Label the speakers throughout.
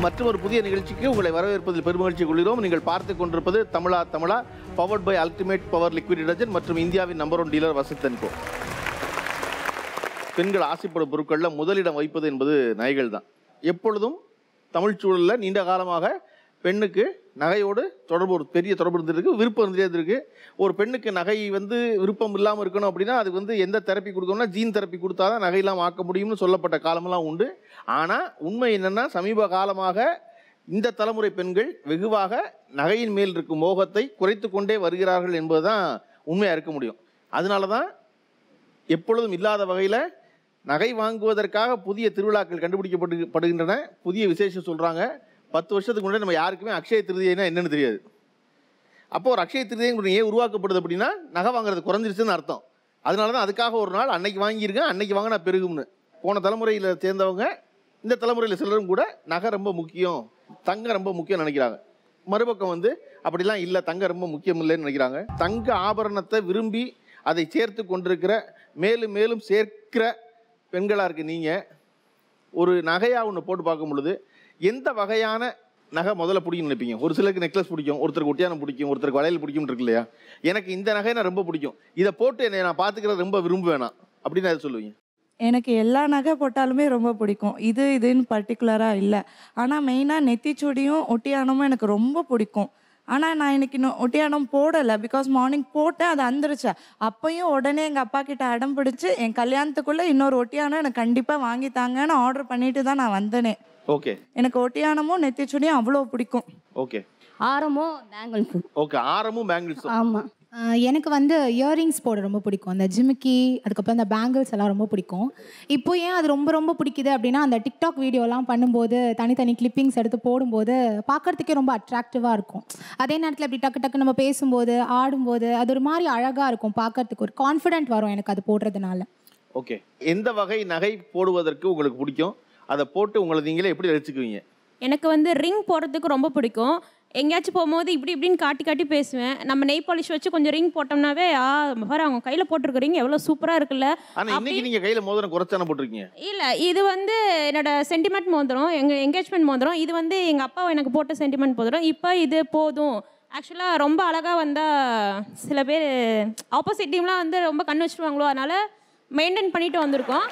Speaker 1: மற்றும் ஒரு புதிய நிகழ்ச்சிக்கு உங்களை வரவேற்பதில் பெருமகிழ்ச்சி கொள்கிறோம் நீங்கள் பார்த்து கொண்டிருப்பது Tamizha Tamizha powered by ultimate power liquid detergent மற்றும் இந்தியாவின் நம்பர் ஒன் டீலர் வசத்தன்கோ பெண்கள் ஆசைப்படும் பொருட்களில் முதலிடம் வைப்பது என்பது நகைகள் தான் எப்பொழுதும் தமிழ் சூழலில் நீண்ட காலமாக பெண்ணுக்கு நகையோடு தொடர்பு ஒரு பெரிய தொடர்பு இருந்திருக்கு விருப்பம் இருந்தே இருக்கு ஒரு பெண்ணுக்கு நகை வந்து விருப்பம் இல்லாமல் இருக்கணும் அப்படின்னா அதுக்கு வந்து எந்த தெரப்பி கொடுக்கணும்னா ஜீன் தெரப்பி கொடுத்தா தான் நகையெல்லாம் ஆக்க முடியும்னு சொல்லப்பட்ட காலமெல்லாம் உண்டு ஆனால் உண்மை என்னென்னா சமீப காலமாக இந்த தலைமுறை பெண்கள் வெகுவாக நகையின் மேல் இருக்கும் மோகத்தை குறைத்து கொண்டே வருகிறார்கள் என்பதுதான் உண்மையாக இருக்க முடியும் அதனால தான் எப்பொழுதும் இல்லாத வகையில் நகை வாங்குவதற்காக புதிய திருவிழாக்கள் கண்டுபிடிக்கப்பட்டு படுகின்றன புதிய விசேஷம் சொல்கிறாங்க பத்து வருஷத்துக்கு முன்னாடி நம்ம யாருக்குமே அக்ஷய திருதியைனா என்னன்னு தெரியாது அப்போ ஒரு அக்ஷய திருதியை ஏன் உருவாக்கப்படுது அப்படின்னா நகை வாங்குறது குறைஞ்சிருச்சுன்னு அர்த்தம் அதனால தான் அதுக்காக ஒரு நாள் அன்னைக்கு வாங்கியிருக்கேன் அன்னைக்கு வாங்கினா பெருகும்னு போன தலைமுறையில் சேர்ந்தவங்க இந்த தலைமுறையில் சிலரும் கூட நகை ரொம்ப முக்கியம் தங்கம் ரொம்ப முக்கியம் நினைக்கிறாங்க மறுபக்கம் வந்து அப்படிலாம் இல்லை தங்கம் ரொம்ப முக்கியம் இல்லைன்னு நினைக்கிறாங்க தங்க ஆபரணத்தை விரும்பி அதை சேர்த்து கொண்டிருக்கிற மேலும் மேலும் சேர்க்கிற பெண்களாக இருக்கு நீங்கள் ஒரு நகையாக ஒன்று போட்டு பார்க்கும் பொழுது எந்த வகையான நகை முதல்ல பிடிக்கும் நினைப்பீங்க ஒரு சிலருக்கு நெக்லஸ் பிடிக்கும் ஒருத்தருக்கு ஒட்டியானம் பிடிக்கும் ஒருத்தருக்கு வளையல் பிடிக்கும் இருக்கு இல்லையா எனக்கு இந்த நகை நான் ரொம்ப பிடிக்கும் இதை போட்டு என்னை நான் பார்த்துக்கிறது ரொம்ப விரும்புவேனா அப்படின்னு அதை சொல்லுவீங்க
Speaker 2: எனக்கு எல்லா நகை போட்டாலுமே ரொம்ப பிடிக்கும் இது இதுன்னு பர்டிகுலராக இல்லை ஆனால் மெயினாக நெத்திச்சுடியும் ஒட்டியானமும் எனக்கு ரொம்ப பிடிக்கும் ஆனால் நான் இன்னைக்கு இன்னும் ஒட்டியானம் போடலை பிகாஸ் மார்னிங் போட்டேன் அது அந்துருச்சு அப்பையும் உடனே எங்கள் அப்பா கிட்ட அடம் பிடிச்சு என் கல்யாணத்துக்குள்ளே இன்னொரு ஒட்டியானம் எனக்கு கண்டிப்பாக வாங்கி தாங்கன்னு ஆர்டர் பண்ணிட்டு தான் நான் வந்தேனே
Speaker 1: ஓகே
Speaker 2: எனக்கு ஒட்டியானமும் நெத்திச்சுடியும் அவ்வளோ பிடிக்கும்
Speaker 1: ஓகே
Speaker 3: ஆரமோ பேங்கிள்ஸ்
Speaker 1: ஓகே ஆரமும் பேங்கிள்ஸும்
Speaker 3: ஆமாம்
Speaker 4: ஆஹ் எனக்கு வந்து இயரிங்ஸ் போட ரொம்ப பிடிக்கும் அந்த ஜிமிக்கி அதுக்கப்புறம் அந்த பேங்கிள்ஸ் எல்லாம் ரொம்ப பிடிக்கும் இப்போ ஏன் அது ரொம்ப ரொம்ப பிடிக்குது அப்படின்னா அந்த டிக்டாக் வீடியோலாம் பண்ணும்போது தனித்தனி கிளிப்பிங்ஸ் எடுத்து போடும்போது பார்க்கறதுக்கே ரொம்ப அட்ராக்டிவாக இருக்கும் அதே நேரத்தில் இப்படி டக்கு டக்கு நம்ம பேசும்போது ஆடும்போது அது ஒரு மாதிரி அழகாக இருக்கும் பார்க்கறதுக்கு ஒரு கான்ஃபிடென்ட் வரும் எனக்கு அது போடுறதுனால
Speaker 1: ஓகே எந்த வகை நகை போடுவதற்கு உங்களுக்கு பிடிக்கும் அதை போட்டு உங்களை நீங்களே எப்படி ரசிக்குவீங்க
Speaker 5: எனக்கு வந்து ரிங் போடுறதுக்கு ரொம்ப பிடிக்கும் எங்கேயாச்சும் போகும்போது இப்படி இப்படின்னு காட்டி காட்டி பேசுவேன் நம்ம நெய் பாலிஷ் வச்சு கொஞ்சம் ரிங் போட்டோம்னாவே ஆ பாரு அவங்க கையில் போட்டிருக்க ரிங் எவ்வளோ சூப்பராக இருக்குல்ல
Speaker 1: ஆனால் இன்னைக்கு நீங்கள் கையில் மோதிரம் குறைச்சான போட்டிருக்கீங்க
Speaker 5: இல்லை இது வந்து என்னோட சென்டிமெண்ட் மோதிரம் எங்கள் என்கேஜ்மெண்ட் மோதிரம் இது வந்து எங்கள் அப்பா எனக்கு போட்ட சென்டிமெண்ட் மோதிரம் இப்போ இது போதும் ஆக்சுவலாக ரொம்ப அழகாக வந்தால் சில பேர் ஆப்போசிட் டீம்லாம் வந்து ரொம்ப கண்ணு வச்சுருவாங்களோ அதனால் மெயின்டைன் பண்ணிட்டு வந்திருக்கோம்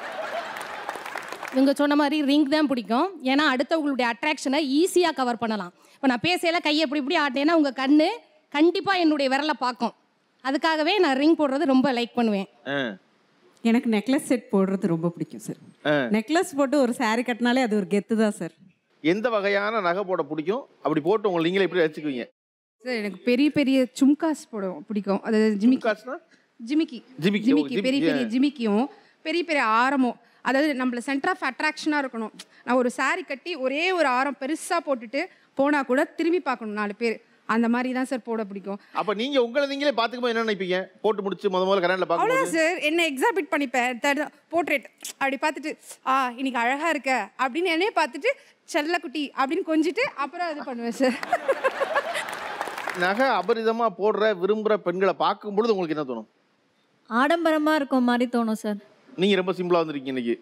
Speaker 6: இவங்க சொன்ன மாதிரி ரிங் தான் பிடிக்கும் ஏன்னா அடுத்தவங்களுடைய அட்ராக்ஷனை ஈஸியாக கவர் பண்ணலாம் இப்போ நான் பேசையில கையை இப்படி இப்படி ஆட்டினேன்னா உங்கள் கண்ணு கண்டிப்பாக என்னுடைய விரலை பார்க்கும் அதுக்காகவே நான் ரிங் போடுறது ரொம்ப லைக் பண்ணுவேன்
Speaker 1: ஆ
Speaker 7: எனக்கு நெக்லஸ் செட் போடுறது ரொம்ப பிடிக்கும் சார்
Speaker 1: ஆ.
Speaker 7: நெக்லஸ் போட்டு ஒரு saree கட்டினாலே அது ஒரு கெத்து தான் சார்
Speaker 1: எந்த வகையான நகை போட பிடிக்கும் அப்படி போட்டு உங்களை நீங்களே எப்படி ரசிக்குவீங்க
Speaker 8: சார் எனக்கு பெரிய பெரிய சும்காஸ் போட பிடிக்கும் அது ஜிமிக்கி
Speaker 1: காசுனா
Speaker 8: ஜிமிக்கி
Speaker 1: ஜிமிக்கி, ஓ,
Speaker 8: ஜிமிக்கி பெரிய
Speaker 1: ஜிமிக்கி,
Speaker 8: பெரிய
Speaker 1: ஆ.
Speaker 8: ஜிமிக்கியும் பெரிய பெரிய ஆரமும் அதாவது நம்மள சென்டர் ஆஃப் அட்ராக்ஷனாக இருக்கணும் நான் ஒரு saree கட்டி ஒரே ஒரு ஆரம் பெருசாக போட்டுட்டு போனால் கூட திரும்பி பார்க்கணும் நாலு பேர் அந்த மாதிரி தான் சார் போட பிடிக்கும்
Speaker 1: அப்ப நீங்க உங்களை நீங்களே பாத்துக்கும்போது என்ன நினைப்பீங்க போட்டு முடிச்சு முத முதல்ல கரண்ட்ல
Speaker 8: அவ்வளோதான்
Speaker 1: பார்க்கும்போது
Speaker 8: சார் என்ன எக்ஸாபிட் பண்ணிப்பேன் போர்ட்ரேட் அப்படி பார்த்துட்டு ஆ இன்னைக்கு அழகாக இருக்க அப்படின்னு என்னையே பார்த்துட்டு செல்லக்குட்டி அப்படின்னு கொஞ்சிட்டு அப்புறம் இது பண்ணுவேன் சார்
Speaker 1: நகை அபரிதமா போடுற விரும்புற பெண்களை பார்க்கும் பொழுது உங்களுக்கு என்ன தோணும்
Speaker 9: ஆடம்பரமா இருக்கும் மாதிரி தோணும் சார்
Speaker 1: நீங்க ரொம்ப சிம்பிளா வந்திருக்கீங்க இன்னைக்கு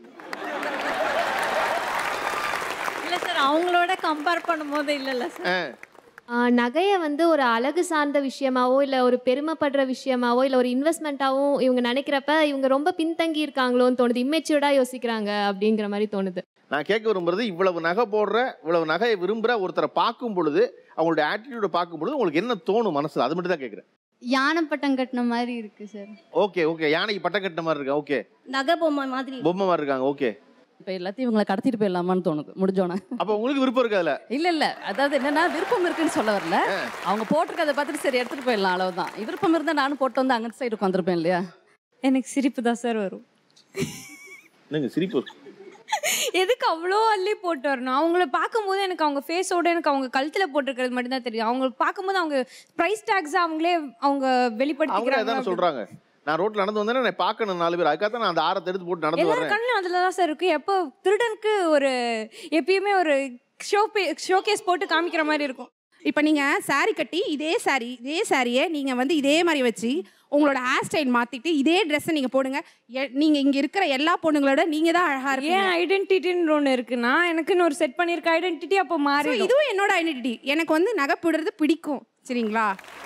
Speaker 9: இல்ல சார் அவங்களோட கம்பேர் பண்ணும்போது இல்லைல்ல சார்
Speaker 1: ஆ,
Speaker 10: நகையை வந்து ஒரு அழகு சார்ந்த விஷயமாவோ இல்லை ஒரு பெருமைப்படுற விஷயமாவோ இல்லை ஒரு இன்வெஸ்ட்மெண்ட்டாகவும் இவங்க நினைக்கிறப்ப இவங்க ரொம்ப பின்தங்கி இருக்காங்களோன்னு தோணுது இம்மெச்சூர்டாக யோசிக்கிறாங்க அப்படிங்கிற மாதிரி தோணுது
Speaker 1: நான் கேட்க விரும்புறது இவ்வளவு நகை போடுற இவ்வளவு நகையை விரும்புற ஒருத்தரை பார்க்கும் பொழுது அவங்களுடைய ஆட்டிடியூட பார்க்கும் பொழுது உங்களுக்கு என்ன தோணும் மனசுல அது மட்டும் தான் கேட்குறேன்
Speaker 3: யானை பட்டம் கட்டின மாதிரி இருக்கு சார்
Speaker 1: ஓகே ஓகே யானைக்கு பட்டம் கட்டின மாதிரி இருக்கா ஓகே
Speaker 9: நகை பொம்மை மாதிரி
Speaker 1: பொம்மை மாதிரி இருக்காங்க ஓகே
Speaker 6: இப்போ எல்லாத்தையும் இவங்களை கடத்திட்டு போயிடலாமான்னு தோணுது முடிஞ்சோன்னே
Speaker 1: அப்போ உங்களுக்கு விருப்பம் இருக்கு அதுல
Speaker 6: இல்லை இல்லை அதாவது என்னன்னா விருப்பம் இருக்குன்னு சொல்ல வரல அவங்க போட்டிருக்கதை பார்த்துட்டு சரி எடுத்துகிட்டு போயிடலாம் அவ்வளவுதான் விருப்பம் இருந்தால் நானும் போட்டு வந்து அங்கே சைடு உட்காந்துருப்பேன் இல்லையா
Speaker 9: எனக்கு சிரிப்பு தான் சார் வரும்
Speaker 1: நீங்க சிரிப்பு இருக்கு.
Speaker 11: எதுக்கு அவ்வளோ அள்ளி போட்டு வரணும் அவங்கள பார்க்கும்போது எனக்கு அவங்க ஃபேஸோட எனக்கு அவங்க கழுத்தில் போட்டிருக்கிறது மட்டும்தான் தெரியும் அவங்க பார்க்கும்போது அவங்க ப்ரைஸ் டேக்ஸ் அவங்களே அவங்க
Speaker 1: அவங்க
Speaker 11: வெளிப்படுத்திக்கிறாங்க
Speaker 1: அதான சொல்றாங்க நான் ரோட்ல நடந்து வந்தேன்னா நான் பார்க்கணும் நாலு பேர் அதுக்காக தான் நான் அந்த ஆரத்தை எடுத்து போட்டு நடந்து
Speaker 11: எல்லார்
Speaker 1: வர்றேன்
Speaker 11: கண்ணிலும் அதில் தான் சார் இருக்கு எப்போ திருடனுக்கு ஒரு எப்பயுமே ஒரு ஷோ ஷோகேஸ் போட்டு காமிக்கிற மாதிரி இருக்கும்
Speaker 8: இப்போ நீங்கள் saree கட்டி இதே saree இதே சாரியை நீங்கள் வந்து இதே மாதிரி வச்சு உங்களோட ஹேர் ஸ்டைல் மாற்றிட்டு இதே ட்ரெஸ்ஸை நீங்கள் போடுங்க நீங்கள் இங்கே இருக்கிற எல்லா பொண்ணுங்களோட நீங்கள் தான் அழகாக இருக்கீங்க
Speaker 11: ஏன் ஐடென்டிட்டின்னு ஒன்று இருக்குன்னா எனக்குன்னு ஒரு செட் பண்ணியிருக்க ஐடென்டிட்டி அப்போ மாறி
Speaker 8: So, இதுவும் என்னோட ஐடென்டிட்டி எனக்கு வந்து நகை போடுறது பிடிக்கும் சரிங்களா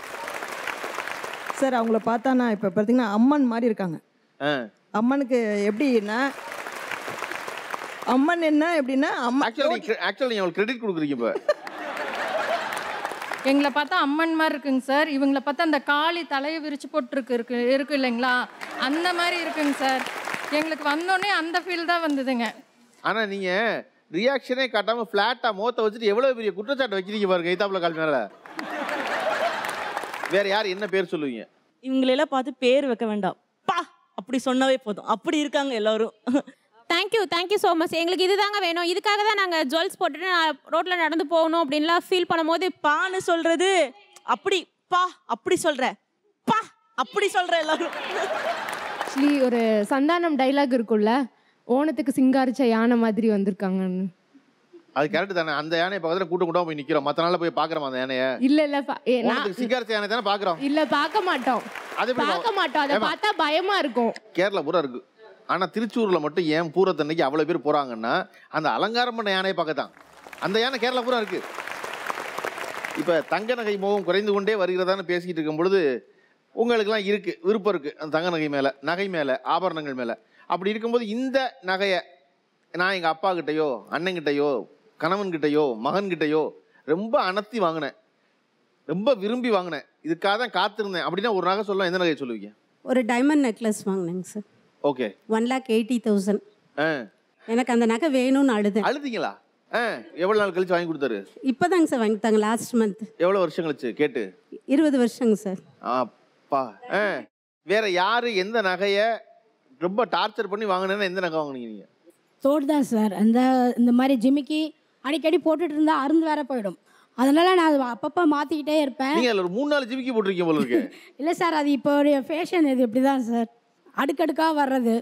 Speaker 12: சார் அவங்கள பார்த்தா நான் இப்போ பார்த்தீங்கன்னா அம்மன் மாதிரி இருக்காங்க
Speaker 1: ஆ
Speaker 12: அம்மனுக்கு எப்படின்னா அம்மன் என்ன எப்படின்னா அம்மா
Speaker 1: ஆக்சுவலி ஆக்சுவலி நீங்க அவங்களுக்கு கிரெடிட் கொடுக்குறீங்க இப்போ
Speaker 13: எங்களை பார்த்தா அம்மன் மாதிரி இருக்குங்க சார் இவங்களை பார்த்தா அந்த காளி தலையை விரிச்சு போட்டுருக்கு இருக்கு இருக்கு இல்லைங்களா அந்த மாதிரி இருக்குங்க சார் எங்களுக்கு வந்தோடனே அந்த ஃபீல் தான் வந்ததுங்க
Speaker 1: ஆனா நீங்க ரியாக்ஷனே காட்டாம ஃபிளாட்டா முகத்தை வச்சுட்டு எவ்வளவு பெரிய குற்றச்சாட்டு வைக்கிறீங்க பாருங்க கைத்தாப்புல கால் மேல வேற யார் என்ன பேர் சொல்லுவீங்க
Speaker 14: இவங்களெல்லாம் பார்த்து பேர் வைக்க வேண்டாம் பா அப்படி சொன்னாவே போதும் அப்படி இருக்காங்க எல்லாரும்
Speaker 5: தேங்க்யூ தேங்க்யூ ஸோ மச் எங்களுக்கு இதுதாங்க வேணும் இதுக்காக தான் நாங்கள் ஜுவல்ஸ் போட்டுட்டு ரோட்டில் நடந்து போகணும் அப்படின்லாம் ஃபீல் பண்ணும்போது
Speaker 14: பான்னு சொல்றது அப்படி பா அப்படி சொல்ற பா அப்படி சொல்ற எல்லாரும்
Speaker 15: ஆக்சுவலி ஒரு சந்தானம் டைலாக் இருக்கும்ல ஓணத்துக்கு சிங்காரிச்ச யானை மாதிரி வந்திருக்காங்கன்னு
Speaker 1: அது கரெக்ட் தானே அந்த யானை பக்கத்துல கூட்டம் கூட்டம் போய் நிக்கிறோம் மத்த நாள்ல போய் பாக்குறோம் அந்த யானைய
Speaker 15: இல்ல இல்ல பா- ஏ, நான்
Speaker 1: உனக்கு சிங்காரத்து யானை தானே பாக்குறோம்
Speaker 15: இல்ல பார்க்க மாட்டோம்
Speaker 1: அது எப்படி
Speaker 15: பார்க்க மாட்டோம் அதை
Speaker 1: ஏம்மா?
Speaker 15: பார்த்தா பயமா இருக்கும்
Speaker 1: கேரளா பூரா இருக்கு ஆனா திருச்சூர்ல மட்டும் ஏன் பூரத்தன்னைக்கு அவ்வளவு பேர் போறாங்கன்னா அந்த அலங்காரம் பண்ண யானையை பார்க்கத்தான் அந்த யானை கேரளா பூரா இருக்கு இப்ப தங்க நகை மோகம் குறைந்து கொண்டே வருகிறதான்னு பேசிக்கிட்டு இருக்கும் பொழுது உங்களுக்கெல்லாம் இருக்கு விருப்பம் இருக்கு அந்த தங்க நகை மேல நகை மேல ஆபரணங்கள் மேல அப்படி இருக்கும்போது இந்த நகையை நான் எங்க அப்பா கிட்டயோ அண்ணன் கிட்டயோ கணவன் கிட்டயோ மகன் கிட்டயோ ரொம்ப அனர்த்தி வாங்கினேன் ரொம்ப விரும்பி வாங்கினேன் இதுக்காக தான் காத்திருந்தேன் அப்படின்னா ஒரு நகை சொல்ல எந்த நகையை சொல்லுவீங்க
Speaker 16: ஒரு டைமண்ட் நெக்லஸ் வாங்கினேங்க sir
Speaker 1: okay
Speaker 16: one lakh eighty thousand
Speaker 1: ஆ
Speaker 16: எனக்கு அந்த நகை வேணும்னு அழுதேன்
Speaker 1: அழுதிங்களா ஆ எவ்வளோ நாள் கழிச்சு வாங்கி கொடுத்தாரு
Speaker 16: இப்போதாங்க சார் வாங்கி தாங்க லாஸ்ட் மந்த்
Speaker 1: எவ்வளோ வருஷம் கழிச்சு கேட்டு
Speaker 16: இருபது வருஷங்க சார்
Speaker 1: அப்பா ஆ வேற யாரு எந்த நகையை ரொம்ப டார்ச்சர் பண்ணி வாங்கினேன்னா எந்த நகை வாங்குனீங்க நீங்க
Speaker 17: தோடு தான் சார் அந்த இந்த மாதிரி ஜிமிக்கி அடிக்கடி போட்டுட்டு இருந்தா அருந்து வேற போயிடும் அதனால நான் அது அப்பப்போ மாற்றிக்கிட்டே இருப்பேன்
Speaker 1: நீங்க அதுல ஒரு மூணு நாலு ஜிமிக்கி போட்டிருக்கீங்க போல இருக்கு
Speaker 17: இல்லை சார் அது இப்போ ஒரு ஃபேஷன் இது இப்படி தான் சார் அடுக்கடுக்காக வர்றது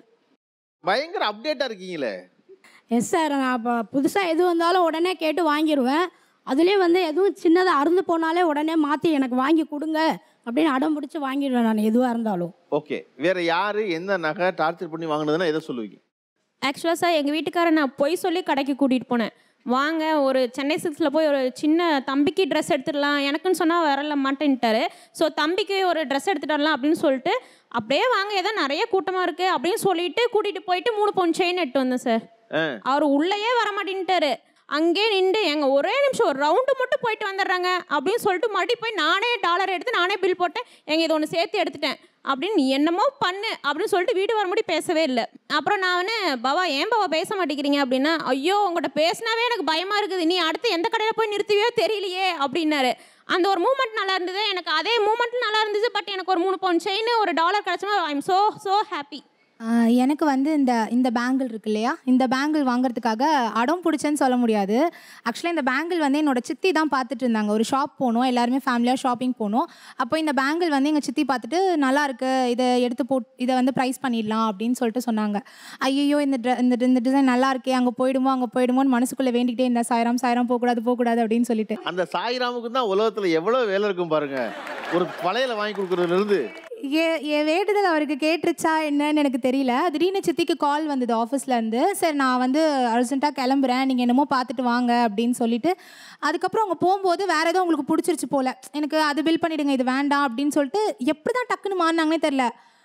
Speaker 1: பயங்கர அப்டேட்டா இருக்கீங்களே
Speaker 17: எஸ் சார் நான் இப்போ புதுசாக எது வந்தாலும் உடனே கேட்டு வாங்கிடுவேன் அதுலேயும் வந்து எதுவும் சின்னதாக அருந்து போனாலே உடனே மாற்றி எனக்கு வாங்கி கொடுங்க அப்படின்னு அடம் பிடிச்சி வாங்கிடுவேன் நான் எதுவாக இருந்தாலும்
Speaker 1: ஓகே வேற யாரு எந்த நகை டார்ச்சர் பண்ணி வாங்கினதுன்னா எதை சொல்லுவீங்க
Speaker 5: ஆக்சுவலாக சார் எங்கள் வீட்டுக்காரர் நான் பொய் சொல்லி கடைக்கு கூட்டிகிட்டு போனேன் வாங்க ஒரு சென்னை சில்க்ஸில் போய் ஒரு சின்ன தம்பிக்கு ட்ரெஸ் எடுத்துடலாம் எனக்குன்னு சொன்னால் வரல மாட்டேன்ட்டாரு ஸோ தம்பிக்கு ஒரு ட்ரெஸ் எடுத்துட்டு வரலாம் அப்படின்னு சொல்லிட்டு அப்படியே வாங்க ஏதோ நிறைய கூட்டமாக இருக்குது அப்படின்னு சொல்லிட்டு கூட்டிகிட்டு போயிட்டு மூணு பவுன் செயின் எடுத்து வந்தேன் சார்
Speaker 1: ஆ
Speaker 5: அவர் உள்ளேயே வர மாட்டேன்ட்டாரு அங்கே நின்று எங்க ஒரே நிமிஷம் ஒரு ரவுண்டு மட்டும் போயிட்டு வந்துடுறாங்க அப்படின்னு சொல்லிட்டு மறுபடியும் போய் நானே டாலர் எடுத்து நானே பில் போட்டேன் எங்க இது ஒன்று சேர்த்து எடுத்துட்டேன் அப்படின்னு நீ என்னமோ பண்ணு அப்படின்னு சொல்லிட்டு வீடு வர முடி பேசவே இல்லை அப்புறம் நான் வந்து பவா ஏன் பவா பேச மாட்டேங்கிறீங்க அப்படின்னா ஐயோ உங்கள்கிட்ட பேசினாவே எனக்கு பயமா இருக்குது நீ அடுத்து எந்த கடையில் போய் நிறுத்துவியோ தெரியலையே அப்படின்னாரு அந்த ஒரு மூமெண்ட் நல்லா இருந்தது எனக்கு அதே மூமெண்ட் நல்லா இருந்துச்சு பட் எனக்கு ஒரு மூணு பவுன் செயின் ஒரு டாலர் கிடச்சோன்னா I am so so happy
Speaker 4: ஆஹ் எனக்கு வந்து இந்த இந்த பேங்கிள் இருக்கு இல்லையா இந்த பேங்கிள் வாங்குறதுக்காக அடம் பிடிச்சேன்னு சொல்ல முடியாது ஆக்சுவலாக இந்த பேங்கிள் வந்து என்னோட சித்தி தான் பார்த்துட்டு இருந்தாங்க ஒரு ஷாப் போனோம் எல்லாருமே ஃபேமிலியாக ஷாப்பிங் போனோம் அப்போ இந்த பேங்கிள் வந்து எங்கள் சித்தி பார்த்துட்டு நல்லா இருக்கு இதை எடுத்து போட் இதை வந்து ப்ரைஸ் பண்ணிடலாம் அப்படின்னு சொல்லிட்டு சொன்னாங்க ஐயோ இந்த dre- இந்த இந்த டிசைன் நல்லா இருக்கே அங்கே போயிடுமோ அங்கே போயிடுமோன்னு மனசுக்குள்ளே வேண்டிக்கிட்டே இந்த சாயிரம் சாயிரம் போகக்கூடாது போகக்கூடாது அப்படின்னு சொல்லிட்டு
Speaker 1: அந்த சாய்ராமுக்கு தான் உலகத்துல எவ்வளவு வேலை இருக்கும் பாருங்க ஒரு வளையல வாங்கி கொடுக்கறதுல இருந்து
Speaker 4: ஏ என் வேண்டுதல் அவருக்கு கேட்டுருச்சா என்னன்னு எனக்கு தெரியல திடீர்னு சித்திக்கு கால் வந்தது ஆஃபீஸ்லேருந்து சரி நான் வந்து அர்ஜென்ட்டாக கிளம்புறேன் நீங்கள் என்னமோ பார்த்துட்டு வாங்க அப்படின்னு சொல்லிட்டு அதுக்கப்புறம் அவங்க போகும்போது வேற ஏதோ உங்களுக்கு பிடிச்சிருச்சு போல எனக்கு அது பில் பண்ணிடுங்க இது வேண்டாம் அப்படின்னு சொல்லிட்டு எப்படி தான் டக்குன்னு மாறினாங்கன்னே தெரில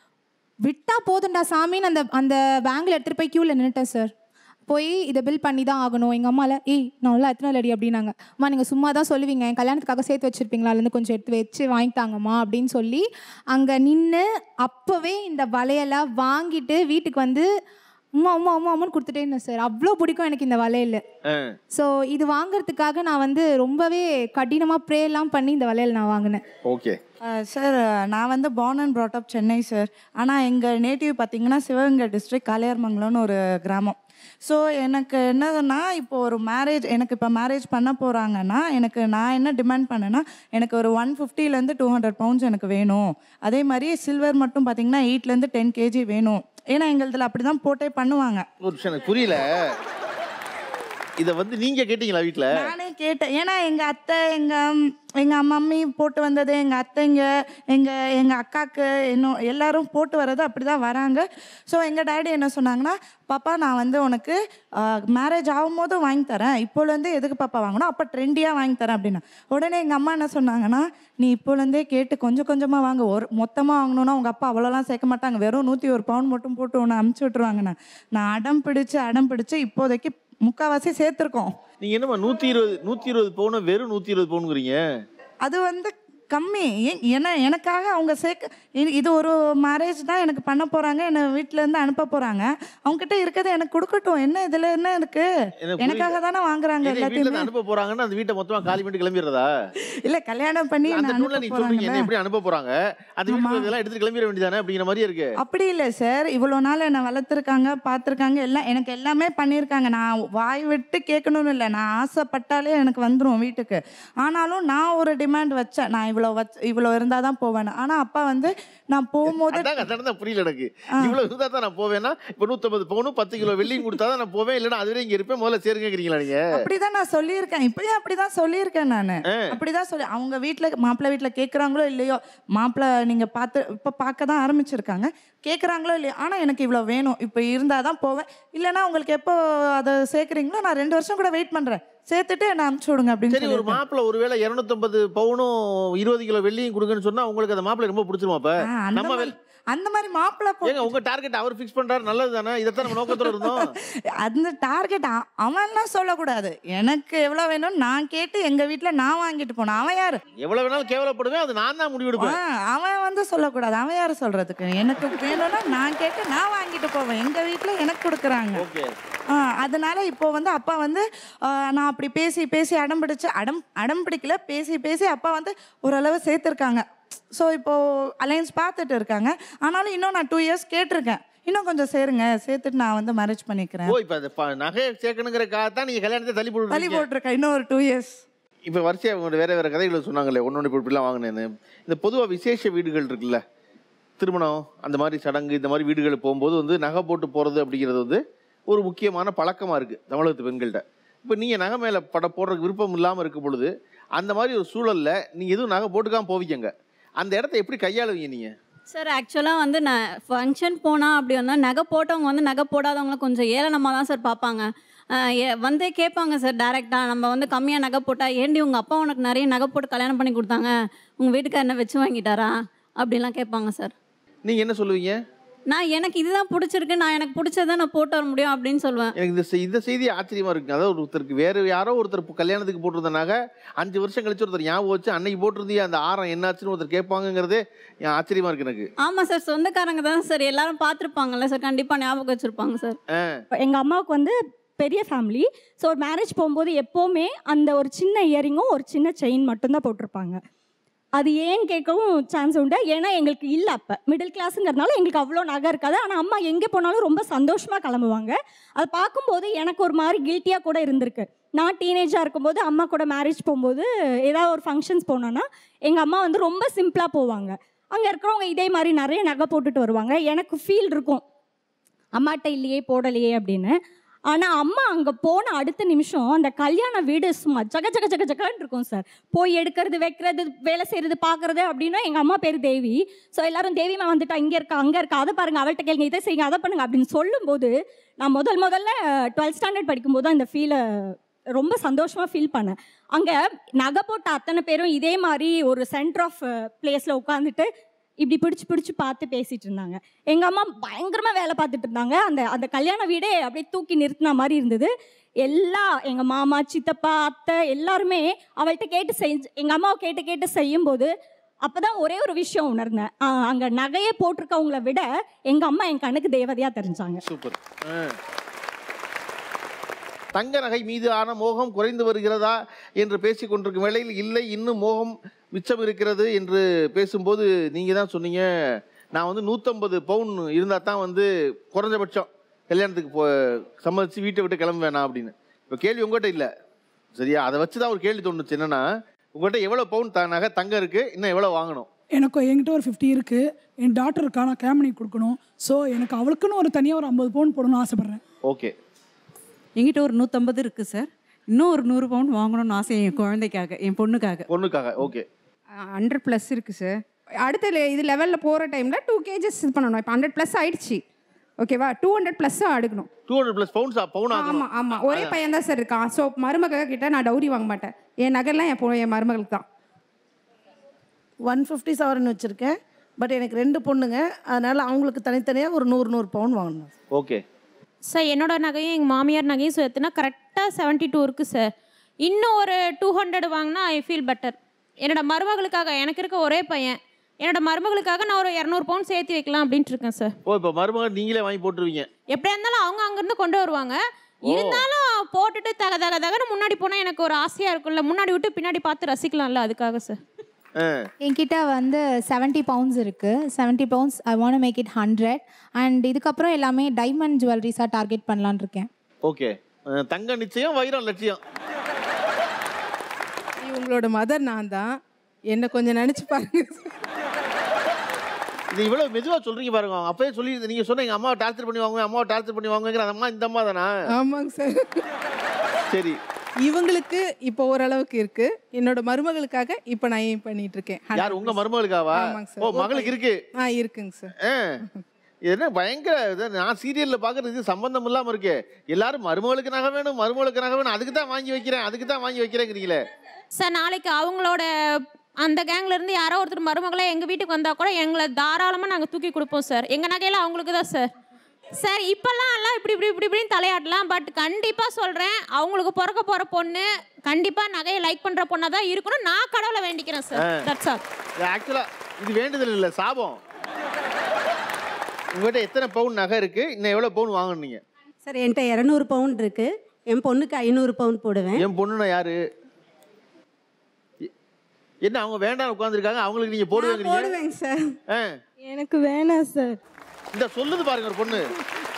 Speaker 4: விட்டா போதும்டா சாமின்னு அந்த அந்த பேங்கில் எடுத்துகிட்டு போய் க்யூவில் நின்றுட்டேன் சார் போய் இதை பில் பண்ணி தான் ஆகணும் எங்கள் அம்மாவில் ஏய் நான் எல்லாம் எத்தனை அடி அப்படின்னாங்க அம்மா நீங்கள் சும்மா தான் சொல்லுவீங்க என் கல்யாணத்துக்காக சேர்த்து வச்சுருப்பீங்களா அதுலேருந்து கொஞ்சம் எடுத்து வச்சு வாங்கிட்டாங்கம்மா அப்படின்னு சொல்லி அங்கே நின்று அப்போவே இந்த வளையலை வாங்கிட்டு வீட்டுக்கு வந்து உம்மா உம்மா உம்மா அம்மான்னு கொடுத்துட்டே இருந்தேன் சார் அவ்வளோ பிடிக்கும் எனக்கு இந்த வளையல்
Speaker 1: ஆ.
Speaker 4: ஸோ இது வாங்குறதுக்காக நான் வந்து ரொம்பவே கடினமாக ப்ரேலாம் பண்ணி இந்த வளையல் நான் வாங்கினேன்
Speaker 1: ஓகே
Speaker 2: சார் நான் வந்து born and brought up Chennai sir ஆனால் எங்கள் நேட்டிவ் பார்த்தீங்கன்னா சிவகங்கை டிஸ்ட்ரிக்ட் காளையார்மங்கலம்னு ஒரு கிராமம் ஸோ எனக்கு என்னதுன்னா இப்போ ஒரு மேரேஜ் எனக்கு இப்போ மேரேஜ் பண்ண போகிறாங்கன்னா எனக்கு நான் என்ன டிமாண்ட் பண்ணேன்னா எனக்கு ஒரு ஒன் ஃபிஃப்டிலேருந்து டூ ஹண்ட்ரட் பவுண்ட்ஸ் எனக்கு வேணும் அதே மாதிரி சில்வர் மட்டும் பார்த்தீங்கன்னா எயிட்லேருந்து டென் கேஜி வேணும் ஏன்னா எங்களுதில் அப்படி தான் போட்டே பண்ணுவாங்க
Speaker 1: ஒரு நிமிஷம் எனக்கு புரியல இதை வந்து நீங்க கேட்டீங்களா வீட்ல
Speaker 2: நானே கேட்டேன் ஏன்னா எங்கள் அத்தை எங்கள் எங்கள் மம்மி போட்டு வந்தது எங்கள் அத்தைங்க எங்கள் எங்கள் அக்காவுக்கு இன்னும் எல்லாரும் போட்டு வர்றது அப்படி தான் வராங்க ஸோ எங்கள் டேடி என்ன சொன்னாங்கன்னா பாப்பா நான் வந்து உனக்கு மேரேஜ் ஆகும்போது வாங்கி தரேன் இப்போலேருந்தே எதுக்கு பாப்பா வாங்கணும் அப்போ ட்ரெண்டியாக வாங்கி தரேன் அப்படின்னா உடனே எங்கள் அம்மா என்ன சொன்னாங்கன்னா நீ இப்போலேருந்தே கேட்டு கொஞ்சம் கொஞ்சமாக வாங்க ஒரு மொத்தமாக வாங்கணும்னா உங்கள் அப்பா அவ்வளோலாம் சேர்க்க மாட்டாங்க வெறும் நூற்றி ஒரு பவுன் மட்டும் போட்டு உன்னை அமுச்சு விட்ருவாங்கண்ணா நான் அடம் பிடிச்சு அடம் பிடிச்சு இப்போதைக்கு முக்கால்வாசி சேர்த்துருக்கோம்
Speaker 1: நீங்க என்னமா நூத்தி இருபது நூத்தி இருபது பவுன் வெறும் நூத்தி இருபது பவுனுங்கிறீங்க
Speaker 2: அது வந்து கம்மி ஏன் ஏன்னா எனக்காக அவங்க சேர்க்க இது- இது ஒரு மேரேஜ் தான் எனக்கு பண்ண போகிறாங்க என்னை வீட்டிலேருந்து அனுப்ப போகிறாங்க அவங்ககிட்ட இருக்கிறத எனக்கு கொடுக்கட்டும் என்ன இதில் என்ன இருக்கு
Speaker 1: எனக்கு
Speaker 2: எனக்காக தானே வாங்குறாங்க
Speaker 1: இதே வீட்டுல
Speaker 2: எல்லாத்தையுமே
Speaker 1: இருந்து அனுப்ப போறாங்கன்னா அந்த வீட்டை மொத்தமா காலி பண்ணிட்டு கிளம்பிடுறதா
Speaker 2: இல்லை கல்யாணம் பண்ணி
Speaker 1: அந்த
Speaker 2: என்னை
Speaker 1: டூல்ல
Speaker 2: அனுப்ப
Speaker 1: நீங்க சொல்றீங்க என்ன
Speaker 2: போகிறாங்கல்ல
Speaker 1: எப்படி அனுப்ப போறாங்க அந்த வீட்டுல இதெல்லாம் எடுத்துட்டு கிளம்பிட வேண்டியதானே அப்படிங்கிற மாதிரியே இருக்கு
Speaker 2: அப்படி இல்லை சார் இவ்வளோ நாள் என்னை வளர்த்துருக்காங்க பார்த்துருக்காங்க எல்லாம் எனக்கு எல்லாமே பண்ணியிருக்காங்க நான் வாய் விட்டு கேட்கணும்னு இல்லை நான் ஆசைப்பட்டாலே எனக்கு வந்துடும் வீட்டுக்கு ஆனாலும் நான் ஒரு டிமாண்ட் வச்சேன் நான் இவ்வளோ வச் இவ்வளோ இருந்தால் தான் போவேன் ஆனால் அப்பா வந்து நான் போகும்போது
Speaker 1: அதாங்க அதான தான் புரியல எனக்கு இவ்வளவு இருந்தா தான் நான் போவேன்னா இப்போ நூத்தம்பது பவுனும் பத்து கிலோ வெள்ளியும் கொடுத்தா தான் நான் போவேன் இல்லைன்னா அதுவரை இங்க இருப்பேன் முதல்ல சேருங்கிறீங்களா நீங்க
Speaker 2: அப்படிதான் நான் சொல்லியிருக்கேன் இப்பயும் அப்படிதான் சொல்லியிருக்கேன் நான் அப்படிதான் சொல்லி அவங்க வீட்டில் மாப்பிள்ளை வீட்டில் கேட்குறாங்களோ இல்லையோ மாப்பிள்ளை நீங்கள் பார்த்து இப்போ பார்க்க தான் ஆரம்பிச்சிருக்காங்க கேட்குறாங்களோ இல்லையோ ஆனால் எனக்கு இவ்வளோ வேணும் இப்போ இருந்தால் தான் போவேன் இல்லைன்னா உங்களுக்கு எப்போ அதை சேர்க்குறீங்களோ நான் ரெண்டு வருஷம் கூட வெயிட் பண்ணுறேன் சேர்த்துட்டு என்னை அனுப்பிச்சி விடுங்க அப்படின்னு
Speaker 1: சரி ஒரு
Speaker 2: சொல்லியிருக்கேன்.
Speaker 1: மாப்பிள்ள ஒருவேளை இருநூத்தம்பது பவுனும் இருபது கிலோ வெள்ளியும் கொடுங்கன்னு சொன்னா உங்களுக்கு அந்த மாப்பிள்ளை ரொம்ப பிடிச்சிருமா அப்ப
Speaker 2: ஆ, அந்த
Speaker 1: நம்ம
Speaker 2: மாதிரி- அந்த மாதிரி மாப்பிள்ளை
Speaker 1: ஏங்க உங்க டார்கெட் அவர் ஃபிக்ஸ் பண்றாரு நல்லது தானே இதைத்தான் நம்ம நோக்கத்துல இருந்தோம்
Speaker 2: அந்த டார்கெட் அவன்லாம் சொல்லக்கூடாது எனக்கு எவ்வளோ வேணும் நான் கேட்டு எங்கள் வீட்டில் நான் வாங்கிட்டு போனேன் அவன் யார்
Speaker 1: எவ்வளவு வேணாலும் கேவலப்படுவேன் அது நான் தான் முடிவெடுப்பேன்
Speaker 2: ஆ, அவன் வந்து சொல்லக்கூடாது அவன் யார் சொல்றதுக்கு எனக்கு வேணும்னா நான் கேட்டு நான் வாங்கிட்டு போவேன் எங்க வீட்டில் எனக்கு கொடுக்குறாங்க
Speaker 1: ஓகே
Speaker 2: ஆ, அதனால இப்போ வந்து அப்பா வந்து ஆ, நான் அப்படி பேசி பேசி அடம் பிடிச்சு அடம் அடம் பிடிக்கல பேசி பேசி அப்பா வந்து ஓரளவு சேர்த்துருக்காங்க ஸோ இப்போ அலையன்ஸ் பார்த்துட்டு இருக்காங்க ஆனாலும் இன்னும் நான் டூ இயர்ஸ் கேட்டிருக்கேன் இன்னும் கொஞ்சம் சேருங்க சேர்த்துட்டு நான் வந்து மேரேஜ் பண்ணிக்கிறேன்
Speaker 1: ஓ இப்ப அந்த ப- நகையை சேர்க்கணுங்கிறக்காக தான் நீங்க கல்யாணத்தை தள்ளி
Speaker 2: தள்ளி
Speaker 1: போட்டு
Speaker 2: போட்டிருக்கேன் இன்னும் ஒரு டூ இயர்ஸ்
Speaker 1: இப்போ வரிசையாக அவங்க வேற வேற கதைகளை சொன்னாங்களே ஒன்று ஒன்று இப்படிலாம் வாங்கினேன்னு இந்த பொதுவாக விசேஷ வீடுகள் இருக்குல்ல திருமணம் அந்த மாதிரி சடங்கு இந்த மாதிரி வீடுகளுக்கு போகும்போது வந்து நகை போட்டு போகிறது அப்படிங்கிறது வந்து ஒரு முக்கியமான பழக்கமாக இருக்குது தமிழகத்து பெண்கள்கிட்ட இப்போ நீங்கள் நகை மேலே பட போடுறதுக்கு விருப்பம் இல்லாமல் இருக்கும் பொழுது அந்த மாதிரி ஒரு சூழலில் நீங்கள் எதுவும் நகை போட்டுக்காம போவீங்க அந்த இடத்த எப்படி கையாளுவீங்க நீங்கள்
Speaker 9: சார் ஆக்சுவலாக வந்து நான் ஃபங்க்ஷன் போனால் அப்படி வந்தால் நகை போட்டவங்க வந்து நகை போடாதவங்கள கொஞ்சம் ஏளனமாக தான் சார் பார்ப்பாங்க ஆஹ் ஏ- வந்தே கேட்பாங்க சார் டேரெக்டாக நம்ம வந்து கம்மியாக நகை போட்டால் ஏண்டி உங்கள் அப்பா உனக்கு நிறைய நகை போட்டு கல்யாணம் பண்ணி கொடுத்தாங்க உங்கள் வீட்டுக்கார என்ன வச்சு வாங்கிட்டாரா அப்படிலாம் கேட்பாங்க சார்
Speaker 1: நீங்கள் என்ன சொல்லுவீங்க
Speaker 9: நான் எனக்கு இதுதான் பிடிச்சிருக்கு நான் எனக்கு பிடிச்சதை நான் போட்டு வர முடியும் அப்படின்னு சொல்லுவேன்
Speaker 1: எனக்கு இந்த செய்- இந்த செய்தி ஆச்சரியமா இருக்கு அதாவது ஒருத்தருக்கு வேற யாரோ ஒருத்தர் இப்போ கல்யாணத்துக்கு போட்டிருந்த நகை அஞ்சு வருஷம் கழிச்சு ஒருத்தர் ஞாபகம் வச்சு அன்னைக்கு போட்டிருந்தீங்க அந்த ஆரம் என்னாச்சுன்னு ஒருத்தர் கேட்பாங்கங்கிறதே என் ஆச்சரியமா இருக்கு எனக்கு
Speaker 9: ஆமாம் சார் சொந்தக்காரங்க தான் சார் எல்லாரும் பார்த்துருப்பாங்கல்ல சார் கண்டிப்பாக ஞாபகம் வச்சுருப்பாங்க சார்
Speaker 1: ஆ
Speaker 18: எங்கள் அம்மாவுக்கு வந்து பெரிய ஃபேமிலி ஸோ ஒரு மேரேஜ் போகும்போது எப்போவுமே அந்த ஒரு சின்ன இயரிங்கும் ஒரு சின்ன செயின் மட்டும்தான் போட்டிருப்பாங்க அது ஏன்னு கேட்கவும் சான்ஸ் உண்டு ஏன்னா எங்களுக்கு இல்லை அப்போ மிடில் கிளாஸுங்கிறதுனால எங்களுக்கு அவ்வளோ நகை இருக்காது ஆனால் அம்மா எங்கே போனாலும் ரொம்ப சந்தோஷமாக கிளம்புவாங்க அதை பார்க்கும்போது எனக்கு ஒரு மாதிரி கில்ட்டியாக கூட இருந்திருக்கு நான் டீனேஜாக இருக்கும்போது அம்மா கூட மேரேஜ் போகும்போது ஏதாவது ஒரு ஃபங்க்ஷன்ஸ் போனோன்னா எங்கள் அம்மா வந்து ரொம்ப சிம்பிளாக போவாங்க அங்கே இருக்கிறவங்க இதே மாதிரி நிறைய நகை போட்டுட்டு வருவாங்க எனக்கு ஃபீல் இருக்கும் அம்மாட்ட இல்லையே போடலையே அப்படின்னு ஆனால் அம்மா அங்கே போன அடுத்த நிமிஷம் அந்த கல்யாண வீடு சும்மா ஜக ஜக ஜக ஜகன்னு இருக்கும் சார் போய் எடுக்கிறது வைக்கிறது வேலை செய்கிறது பார்க்குறது அப்படின்னா எங்கள் அம்மா பேர் தேவி ஸோ எல்லாரும் தேவிமா வந்துட்டா இங்கே இருக்கா அங்கே இருக்கா அதை பாருங்க அவள்கிட்ட கேளுங்க இதை செய்யுங்க அதை பண்ணுங்க அப்படின்னு சொல்லும்போது நான் முதல் முதல்ல டுவெல்த் ஸ்டாண்டர்ட் படிக்கும்போது தான் இந்த ஃபீலை ரொம்ப சந்தோஷமாக ஃபீல் பண்ணேன் அங்கே நகை போட்ட அத்தனை பேரும் இதே மாதிரி ஒரு சென்டர் ஆஃப் பிளேஸில் உட்காந்துட்டு இப்படி பிடிச்சு பிடிச்சு பார்த்து பேசிட்டு இருந்தாங்க எங்கள் அம்மா பயங்கரமாக வேலை பார்த்துட்டு இருந்தாங்க அந்த அந்த கல்யாண வீடே அப்படியே தூக்கி நிறுத்தின மாதிரி இருந்தது எல்லா எங்கள் மாமா சித்தப்பா அத்தை எல்லாருமே அவள்கிட்ட கேட்டு செஞ்சு எங்கள் அம்மாவை கேட்டு கேட்டு செய்யும்போது அப்போ தான் ஒரே ஒரு விஷயம் உணர்ந்தேன் அங்கே நகையை போட்டிருக்கவங்கள விட எங்கள் அம்மா என் கண்ணுக்கு தேவதையாக தெரிஞ்சாங்க
Speaker 1: சூப்பர் தங்க நகை மீது ஆன மோகம் குறைந்து வருகிறதா என்று பேசிக் கொண்டிருக்கும் வேளையில் இல்லை இன்னும் மோகம் மிச்சம் இருக்கிறது என்று பேசும்போது நீங்கள் தான் சொன்னீங்க நான் வந்து நூற்றம்பது பவுன் இருந்தால் தான் வந்து குறைஞ்சபட்சம் கல்யாணத்துக்கு போ சம்மதிச்சு வீட்டை விட்டு கிளம்ப வேணாம் அப்படின்னு இப்போ கேள்வி உங்கள்கிட்ட இல்லை சரியா அதை வச்சு தான் ஒரு கேள்வி தோணுச்சு என்னன்னா உங்கள்கிட்ட எவ்வளோ பவுன் த நகை தங்கம் இருக்குது இன்னும் எவ்வளோ வாங்கணும்
Speaker 19: எனக்கு என்கிட்ட ஒரு ஃபிஃப்டி இருக்குது என் டாக்டருக்கா நான் கேமனி கொடுக்கணும் ஸோ எனக்கு அவளுக்குன்னு ஒரு தனியாக ஒரு ஐம்பது பவுன் போடணும்னு ஆசைப்பட்றேன்
Speaker 1: ஓகே
Speaker 7: என்கிட்ட ஒரு நூற்றம்பது இருக்குது சார் இன்னும் ஒரு நூறு பவுன் வாங்கணும்னு ஆசை என் குழந்தைக்காக என் பொண்ணுக்காக
Speaker 1: பொண்ணுக்காக ஓகே
Speaker 8: ஹண்ட்ரட் ப்ளஸ் இருக்குது சார் அடுத்த le- இது லெவலில் போகிற டைமில் டூ கேஜஸ் இது பண்ணணும் இப்போ ஹண்ட்ரட் ப்ளஸ் ஆயிடுச்சு ஓகேவா டூ ஹண்ட்ரட் ப்ளஸ்ஸாக அடுக்கணும்
Speaker 1: டூ ஹண்ட்ரட் ப்ளஸ் பவுன்ஸ் பவுன் ஆகணும்
Speaker 8: ஆமாம் ஆமாம் ஒரே பையன் தான் சார் இருக்கான் ஸோ மருமக கிட்ட நான் டவுரி வாங்க மாட்டேன் என் நகைலாம் என் பொ- என் மருமகளுக்கு தான்
Speaker 20: ஒன் ஃபிஃப்டி சவரன் வச்சுருக்கேன் பட் எனக்கு ரெண்டு பொண்ணுங்க அதனால் அவங்களுக்கு தனித்தனியாக ஒரு நூறு நூறு பவுன் வாங்கணும்
Speaker 1: ஓகே
Speaker 5: சார் என்னோட நகையும் எங்கள் மாமியார் நகையும் சேர்த்துனா கரெக்டாக செவன்ட்டி டூ இருக்குது சார் இன்னும் ஒரு டூ ஹண்ட்ரட் வாங்கினா ஐ ஃபீல் பெட்டர் என்னோட மருமகளுக்காக எனக்கு இருக்க ஒரே பையன் என்னோட மருமகளுக்காக நான் ஒரு இரநூறு பவுன் சேர்த்து வைக்கலாம் அப்படின்ட்டு இருக்கேன் சார்
Speaker 1: ஓ இப்போ மருமகன் நீங்களே வாங்கி போட்டுருவீங்க
Speaker 5: எப்படியா இருந்தாலும் அவங்க அங்கேருந்து கொண்டு வருவாங்க இருந்தாலும் போட்டுட்டு தக தக தகன்னு முன்னாடி போனால் எனக்கு ஒரு ஆசையாக இருக்கும்ல முன்னாடி விட்டு பின்னாடி பார்த்து ரசிக்கலாம்ல அதுக்காக சார்
Speaker 4: என்கிட்ட வந்து செவன்ட்டி பவுண்ட்ஸ் இருக்குது seventy pounds I want make it hundred and இதுக்கப்புறம் எல்லாமே டைமண்ட் ஜுவல்லரிஸாக டார்கெட் பண்ணலான்னு இருக்கேன்
Speaker 1: ஓகே தங்க நிச்சயம் வைரம் லட்சியம்
Speaker 21: இவங்களோட மதர் நான் தான் என்ன கொஞ்சம் நினச்சி பாருங்க
Speaker 1: இது இவ்வளவு மெதுவா சொல்றீங்க பாருங்க அவங்க அப்பவே சொல்லி நீங்க சொன்னீங்க அம்மாவை டார்ச்சர் பண்ணி வாங்குவேன் அம்மாவை டார்ச்சர் பண்ணி வாங்குவேங்கிற அந்த அம்மா இந்த அம்மா தானா
Speaker 21: ஆமாங்க சார்
Speaker 1: சரி
Speaker 21: இவங்களுக்கு இப்போ ஓரளவுக்கு இருக்கு என்னோட மருமகளுக்காக இப்போ நான் ஏன் பண்ணிட்டு இருக்கேன்
Speaker 1: யார் உங்க மருமகளுக்காவா
Speaker 21: ஆமாங்க சார்
Speaker 1: ஓ மகளுக்கு இருக்கு
Speaker 21: ஆ இருக்குங்க சார்
Speaker 1: ஆ. இது என்ன பயங்கர இது நான் சீரியல்ல பாக்குறது இது சம்பந்தம் இல்லாம இருக்கே எல்லாரும் மருமகளுக்கு நகை வேணும் மருமகளுக்கு நகை வேணும் அதுக்கு தான் வாங்கி வைக்கிறேன் அதுக்கு தான் வாங்கி வைக்கிறேங்கிறீங்களே
Speaker 5: சார் நாளைக்கு அவங்களோட அந்த கேங்ல இருந்து யாரோ ஒருத்தர் மருமகளே எங்கள் வீட்டுக்கு வந்தால் கூட எங்களை தாராளமாக நாங்கள் தூக்கி கொடுப்போம் சார் எங்கள் நகையில அவங்களுக்கு தான் சார் சார் இப்போல்லாம் எல்லாம் இப்படி இப்படி இப்படி இப்படின்னு தலையாடலாம் பட் கண்டிப்பாக சொல்கிறேன் அவங்களுக்கு பிறக்க போகிற பொண்ணு கண்டிப்பாக நகையை லைக் பண்ணுற பொண்ணாக தான் இருக்கணும் நான் கடவுளை வேண்டிக்கிறேன் சார் தட்ஸ் ஆல்
Speaker 1: ஆக்சுவலா இது வேண்டுதல் இல்ல சாபம் உங்ககிட்ட எத்தனை பவுன் நகை இருக்கு இன்னும் எவ்வளவு பவுன் வாங்கணும்
Speaker 16: சார் என்கிட்ட இரநூறு பவுன் இருக்கு என் பொண்ணுக்கு ஐநூறு பவுன் போடுவேன்
Speaker 1: என் பொண்ணுனா யாரு எ- என்ன அவங்க வேண்டாம் உட்காந்துருக்காங்க அவங்களுக்கு நீங்க போடுவேங்கிறீங்க
Speaker 16: போடுவேங்க சார்
Speaker 1: ஆ.
Speaker 17: எனக்கு வேணாம் சார்
Speaker 1: இந்த சொல்லுது பாருங்க ஒரு பொண்ணு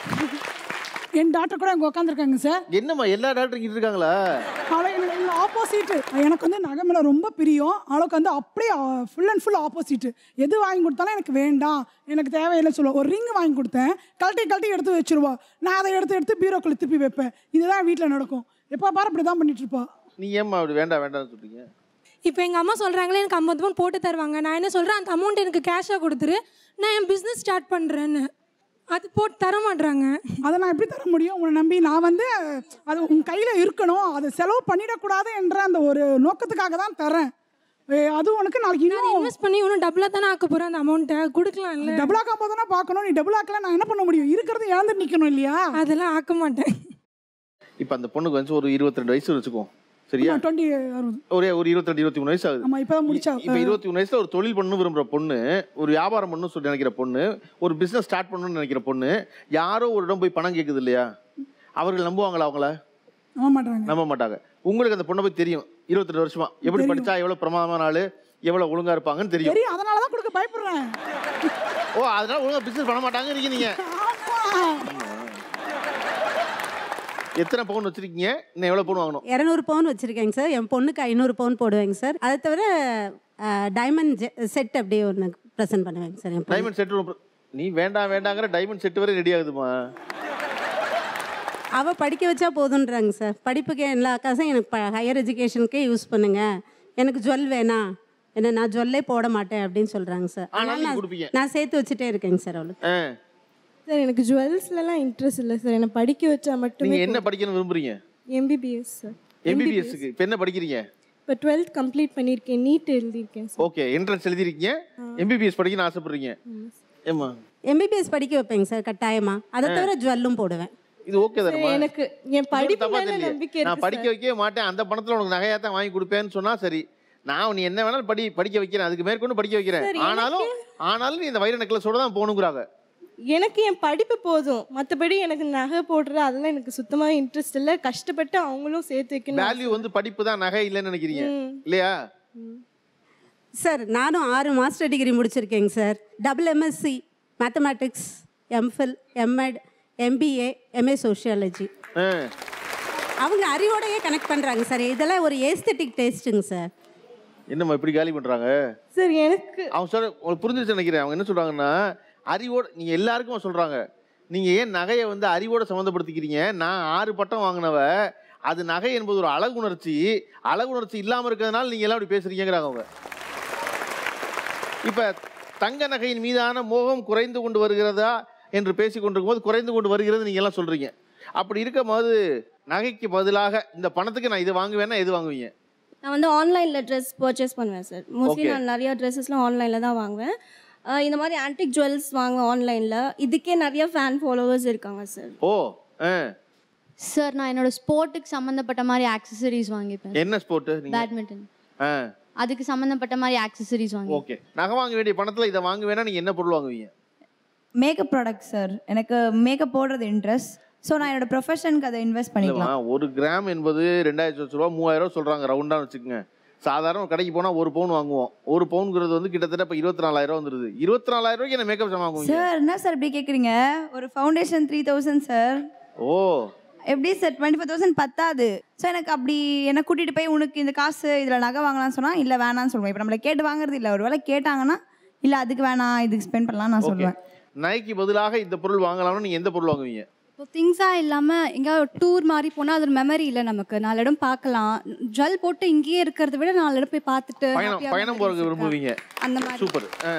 Speaker 19: என் டாக்டர் கூட அங்கே உட்காந்துருக்காங்க சார்
Speaker 1: என்னம்மா எல்லா டாக்டரும் இங்க இருக்காங்களா
Speaker 19: அவளை எனக்கு ஆப்போசிட் எனக்கு வந்து நகை மேலே ரொம்ப பிரியம் அவளுக்கு வந்து அப்படியே ஃபுல் அண்ட் ஃபுல் ஆப்போசிட் எது வாங்கி கொடுத்தாலும் எனக்கு வேண்டாம் எனக்கு தேவையில்லை சொல்லுவா ஒரு ரிங் வாங்கி கொடுத்தேன் கழட்டி கழட்டி எடுத்து வச்சிருவா நான் அதை எடுத்து எடுத்து பீரோக்குள்ள திருப்பி வைப்பேன் இதுதான் வீட்டில் நடக்கும் எப்போ பாரு அப்படி தான் பண்ணிட்டு இருப்பா
Speaker 1: நீ ஏம்மா அப்படி வேண்டாம் வேண்டாம்னு சொல்றீங்க
Speaker 22: இப்போ எங்கள் அம்மா சொல்கிறாங்களே எனக்கு ஐம்பது பவுன் போட்டு தருவாங்க நான் என்ன சொல்கிறேன் அந்த அமௌண்ட் எனக்கு கேஷாக கொடுத்துரு நான் என் பிஸ்னஸ் ஸ்டார்ட் பண்ணுறேன்னு அது போட்டு தர மாட்றாங்க
Speaker 19: அதை நான் எப்படி தர முடியும் உன்னை நம்பி நான் வந்து அது உன் கையில் இருக்கணும் அதை செலவு பண்ணிடக்கூடாது என்ற அந்த ஒரு நோக்கத்துக்காக தான் தரேன் ஏ, அது உனக்கு நாளைக்கு இன்னும்
Speaker 22: இன்வெஸ்ட் பண்ணி இன்னும் டபுளாக தானே ஆக்க போகிறேன் அந்த அமௌண்ட்டை கொடுக்கலாம் இல்லை
Speaker 19: டபுள் ஆக்கும் போது தானே பார்க்கணும் நீ டபுள் ஆக்கல நான் என்ன பண்ண முடியும் இருக்கிறது இழந்து நிற்கணும் இல்லையா
Speaker 22: அதெல்லாம் ஆக்க மாட்டேன்
Speaker 1: இப்போ அந்த பொண்ணுக்கு வந்து ஒரு இருபத்தி ரெண்டு வயசு வச்சுக்கோ சரியா
Speaker 19: டுவெண்ட்டி அறுபது
Speaker 1: ஒரே ஒரு இருபத்தி ரெண்டு இருபத்தி மூணு வயசு ஆகுது
Speaker 19: ஆமாம் இப்போ தான் முடிச்சா
Speaker 1: இப்போ இருபத்தி மூணு வயசுல ஒரு தொழில் பண்ணணும் விரும்புற பொண்ணு ஒரு வியாபாரம் பண்ணணும் சொல்லி நினைக்கிற பொண்ணு ஒரு பிசினஸ் ஸ்டார்ட் பண்ணணும்னு நினைக்கிற பொண்ணு யாரோ ஒரு இடம் போய் பணம் கேட்குது இல்லையா அவர்கள் நம்புவாங்களா அவங்கள
Speaker 19: நம்ப மாட்டாங்க
Speaker 1: நம்ப மாட்டாங்க உங்களுக்கு அந்த பொண்ணை போய் தெரியும் இருபத்தி ரெண்டு வருஷமா எப்படி படிச்சா எவ்வளவு பிரமாதமான ஆளு எவ்வளவு ஒழுங்கா இருப்பாங்கன்னு தெரியும்
Speaker 19: தெரியும் அதனால தான் கொடுக்க பயப்படுறேன்
Speaker 1: ஓ அதனால ஒழுங்கா பிசினஸ் பண்ண மாட்டாங்க நீங்க எத்தனை பவுன் வச்சிருக்கீங்க இன்னும் எவ்வளவு பவுன் வாங்கணும்
Speaker 16: இரநூறு பவுன் வச்சுருக்கேங்க சார் என் பொண்ணுக்கு ஐநூறு பவுன் போடுவேங்க சார் அதை தவிர டைமண்ட் செட் அப்படியே ஒன்று ப்ரெசென்ட் பண்ணுவேங்க சார் என் பொண்ணு.
Speaker 1: டைமண்ட் செட் நீ வேண்டாம் வேண்டாங்கிற டைமண்ட் செட் வரை ரெடி ஆகுதுமா
Speaker 16: அவள் படிக்க வச்சா போதுன்றாங்க சார் படிப்புக்கு எல்லா காசும் எனக்கு ஹையர் எஜுகேஷனுக்கே யூஸ் பண்ணுங்க எனக்கு ஜுவல் வேணாம் என்ன நான் ஜுவல்லே போட மாட்டேன் அப்படின்னு சொல்கிறாங்க சார்
Speaker 1: ஆனாலும்
Speaker 16: அதனால
Speaker 1: நீங்க
Speaker 16: நான்
Speaker 1: கொடுப்பீங்க.
Speaker 16: நான் சேர்த்து வச்சுட்டே இருக்கேங்க சார் அவளுக்கு
Speaker 1: ஆ.
Speaker 17: சார் எனக்கு ஜுவல்ஸ்லலாம் இன்ட்ரெஸ்ட் இல்லை சார் என்னை படிக்க வச்சா மட்டுமே
Speaker 1: நீங்க என்ன படிக்கணும்னு விரும்புறீங்க
Speaker 17: எம்பிபிஎஸ் சார்
Speaker 1: எம்பிபிஎஸ்க்கு இப்போ என்ன படிக்கிறீங்க
Speaker 17: இப்போ டுவெல்த் கம்ப்ளீட் பண்ணியிருக்கேன் நீட் எழுதியிருக்கேன் சார்
Speaker 1: ஓகே என்ட்ரன்ஸ் எழுதிருக்கீங்க எம்பிபிஎஸ் படிக்கணும்னு ஆசைப்படுறீங்க ஏம்மா
Speaker 16: எம்பிபிஎஸ் படிக்க வைப்பேங்க சார் கட்டாயமாக அதை தவிர ஜுவல்லும் போடுவேன்
Speaker 1: இது ஓகே தானே
Speaker 17: எனக்கு என் படிப்பு மேல நம்பிக்கை
Speaker 1: நான்
Speaker 17: இருக்கு
Speaker 1: படிக்க வைக்கவே மாட்டேன் அந்த பணத்துல உனக்கு நகையா தான் வாங்கி கொடுப்பேன்னு சொன்னா சரி நான் நீ என்ன வேணாலும் படி படிக்க வைக்கிறேன் அதுக்கு மேற்கொண்டு படிக்க வைக்கிறேன்
Speaker 17: சரி,
Speaker 1: ஆனாலும் ஆனாலும் நீ இந்த வைர நெக்லஸோட தான் போகணுங்கிறாங்க
Speaker 17: எனக்கு என் படிப்பு போதும் மற்றபடி எனக்கு நகை போடுறது அதெல்லாம் எனக்கு சுத்தமாக இன்ட்ரெஸ்ட் இல்லை கஷ்டப்பட்டு அவங்களும் சேர்த்து வைக்கணும்
Speaker 1: வேல்யூ வந்து படிப்பு தான் நகை இல்லைன்னு நினைக்கிறீங்க
Speaker 17: ம்.
Speaker 1: இல்லையா
Speaker 16: சார் நானும் ஆறு மாஸ்டர் டிகிரி முடிச்சிருக்கேங்க sir double MSc mathematics MPhil MEd MBA MA sociology
Speaker 1: ஆ.
Speaker 16: அவங்க அறிவோடையே கனெக்ட் பண்ணுறாங்க சார் இதெல்லாம் ஒரு ஏஸ்தட்டிக் டேஸ்ட்டுங்க சார்
Speaker 1: என்னம்மா இப்படி காலி பண்றாங்க
Speaker 17: சார் எனக்கு
Speaker 1: அவங்க சொல்ற உங்களுக்கு புரிஞ்சிருச்சு நினைக்கிறேன் அவங்க என்ன சொல்றாங்கன்னா அறிவோட நீங்க எல்லாருக்கும் சொல்றாங்க நீங்கள் ஏன் நகையை வந்து அறிவோட சம்மந்தப்படுத்திக்கிறீங்க நான் ஆறு பட்டம் வாங்கினவ அது நகை என்பது ஒரு அழகுணர்ச்சி அழகுணர்ச்சி இல்லாமல் இருக்கிறதுனால நீங்கள் எல்லாம் அப்படி பேசுறீங்கிறாங்க அவங்க இப்போ தங்க நகையின் மீதான மோகம் குறைந்து கொண்டு வருகிறதா என்று பேசி கொண்டிருக்கும் போது குறைந்து கொண்டு வருகிறது நீங்கள் எல்லாம் சொல்கிறீங்க அப்படி இருக்கும்போது நகைக்கு பதிலாக இந்த பணத்துக்கு நான் இது வாங்குவேன்னா எது வாங்குவீங்க
Speaker 18: நான் வந்து ஆன்லைனில் ட்ரெஸ் பர்ச்சேஸ் பண்ணுவேன் சார் மோஸ்ட்லி
Speaker 1: Okay.
Speaker 18: நான் நிறைய ட்ரெஸ்ஸஸ்லாம் ஆன்லைனில் தான் வாங்குவேன் அஹ் இந்த மாதிரி ஆன்டிக் ஜுவல்ஸ் வாங்குவேன் ஆன்லைனில் இதுக்கே நிறைய ஃபேன் ஃபாலோவர்ஸ் இருக்காங்க சார்
Speaker 1: ஓ ஆ
Speaker 3: சார் நான் என்னோட ஸ்போர்ட்டுக்கு சம்மந்தப்பட்ட மாதிரி ஆக்சசரிஸ் வாங்கிப்பேன்
Speaker 1: என்ன ஸ்போர்ட்டு நீங்கள்
Speaker 3: பேட்மிண்டன்
Speaker 1: ஆ
Speaker 3: அதுக்கு சம்மந்தப்பட்ட மாதிரி ஆக்சசரிஸ் வாங்கி
Speaker 1: ஓகே நகை வாங்க வேண்டிய பணத்தில் இதை வாங்குவேன்னா நீங்கள் என்ன பொருள் வாங்குவீங்க
Speaker 10: மேக்கப் ப்ராடக்ட் சார் எனக்கு மேக்கப் போடுறது இன்ட்ரெஸ்ட் ஸோ நான் என்னோட ப்ரொஃபஷனுக்கு அதை இன்வெஸ்ட் பண்ணிக்கலாம்
Speaker 1: இல்லைம்மா, ஒரு கிராம் என்பது ரெண்டாயிரத்தி லட்ச ரூபா மூவாயிரம் ரூபா சொல்கிறாங்க ரவுண்டாக வச்சுக்கோங்க சாதாரண ஒரு கடைக்கு போனால் ஒரு பவுன் வாங்குவோம் ஒரு பவுனுங்கிறது வந்து கிட்டத்தட்ட இப்போ இருபத்தி நாலாயிரம் ரூபா வந்துருது இருபத்தி நாலாயிரம் ரூபாய்க்கு என்ன மேக்கப் சாமான் வாங்குவீங்க
Speaker 10: சார் என்ன சார் இப்படி கேட்குறீங்க ஒரு ஃபவுண்டேஷன் த்ரீ தௌசண்ட் சார்
Speaker 1: ஓ
Speaker 10: எப்படி சார் டுவெண்ட்டி ஃபைவ் தௌசண்ட் பத்தாது ஸோ எனக்கு அப்படி என்ன கூட்டிகிட்டு போய் உனக்கு இந்த காசு இதில் நகை வாங்கலாம்னு சொன்னால் இல்லை வேணாம்னு சொல்லுவேன் இப்போ நம்மளை கேட்டு வாங்குறது இல்லை ஒரு வேளை கேட்டாங்கன்னா இல்லை அதுக்கு வேணாம் இதுக்கு ஸ்பெண்ட் பண்ணலாம் நான்
Speaker 1: ஓகே
Speaker 10: சொல்லுவேன்
Speaker 1: நகைக்கு பதிலாக இந்த பொருள் வாங்கலாம்னு நீங்கள் எந்த பொருள் வாங்குவீங்க
Speaker 23: இப்போ திங்ஸாக இல்லாமல் எங்கேயாவது ஒரு டூர் மாதிரி போனால் அது ஒரு மெமரி இல்லை நமக்கு நாலு இடம் பார்க்கலாம் ஜுவல் போட்டு இங்கேயே இருக்கிறத விட நாலு இடம் போய் பார்த்துட்டு
Speaker 1: பயணம்
Speaker 23: happy-ஆ
Speaker 1: பயணம் போகிறதுக்கு விரும்புவீங்க
Speaker 23: அந்த மாதிரி
Speaker 1: சூப்பர் ஆ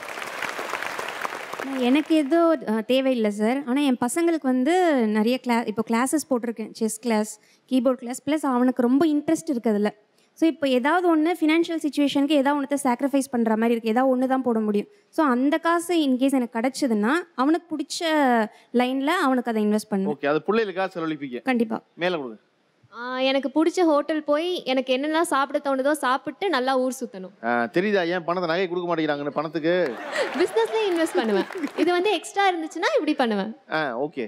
Speaker 24: எனக்கு எதுவும் அஹ், தேவையில்லை சார் ஆனால் என் பசங்களுக்கு வந்து நிறைய கிளா இப்போ கிளாஸஸ் போட்டிருக்கேன் chess class keyboard class plus அவனுக்கு ரொம்ப இன்ட்ரெஸ்ட் இருக்குது அதில் ஸோ இப்போ ஏதாவது ஒன்று ஃபினான்ஷியல் சுச்சுவேஷனுக்கு ஏதாவது ஒன்றத்தை சாக்ரிஃபைஸ் பண்ணுற மாதிரி இருக்குது ஏதாவது ஒன்று தான் போட முடியும் ஸோ அந்த காசு இன்கேஸ் எனக்கு கிடச்சிதுன்னா அவனுக்கு பிடிச்ச லைனில் அவனுக்கு அதை இன்வெஸ்ட் பண்ணுவேன்
Speaker 1: ஓகே அது பிள்ளைகளுக்காக செலவழிப்பீங்க
Speaker 24: கண்டிப்பாக
Speaker 1: மேலே கொடுங்க
Speaker 3: ஆஹ் எனக்கு பிடிச்ச ஹோட்டல் போய் எனக்கு என்னெல்லாம் சாப்பிட தோணுதோ சாப்பிட்டு நல்லா ஊர் சுற்றணும்
Speaker 1: ஆ, தெரியுதா ஏன் பணத்தை நகை கொடுக்க மாட்டேங்கிறாங்கன்னு பணத்துக்கு
Speaker 3: பிஸ்னஸ்லேயே இன்வெஸ்ட் பண்ணுவேன் இது வந்து எக்ஸ்ட்ரா இருந்துச்சுன்னா இப்படி பண்ணுவேன்
Speaker 1: ஆ okay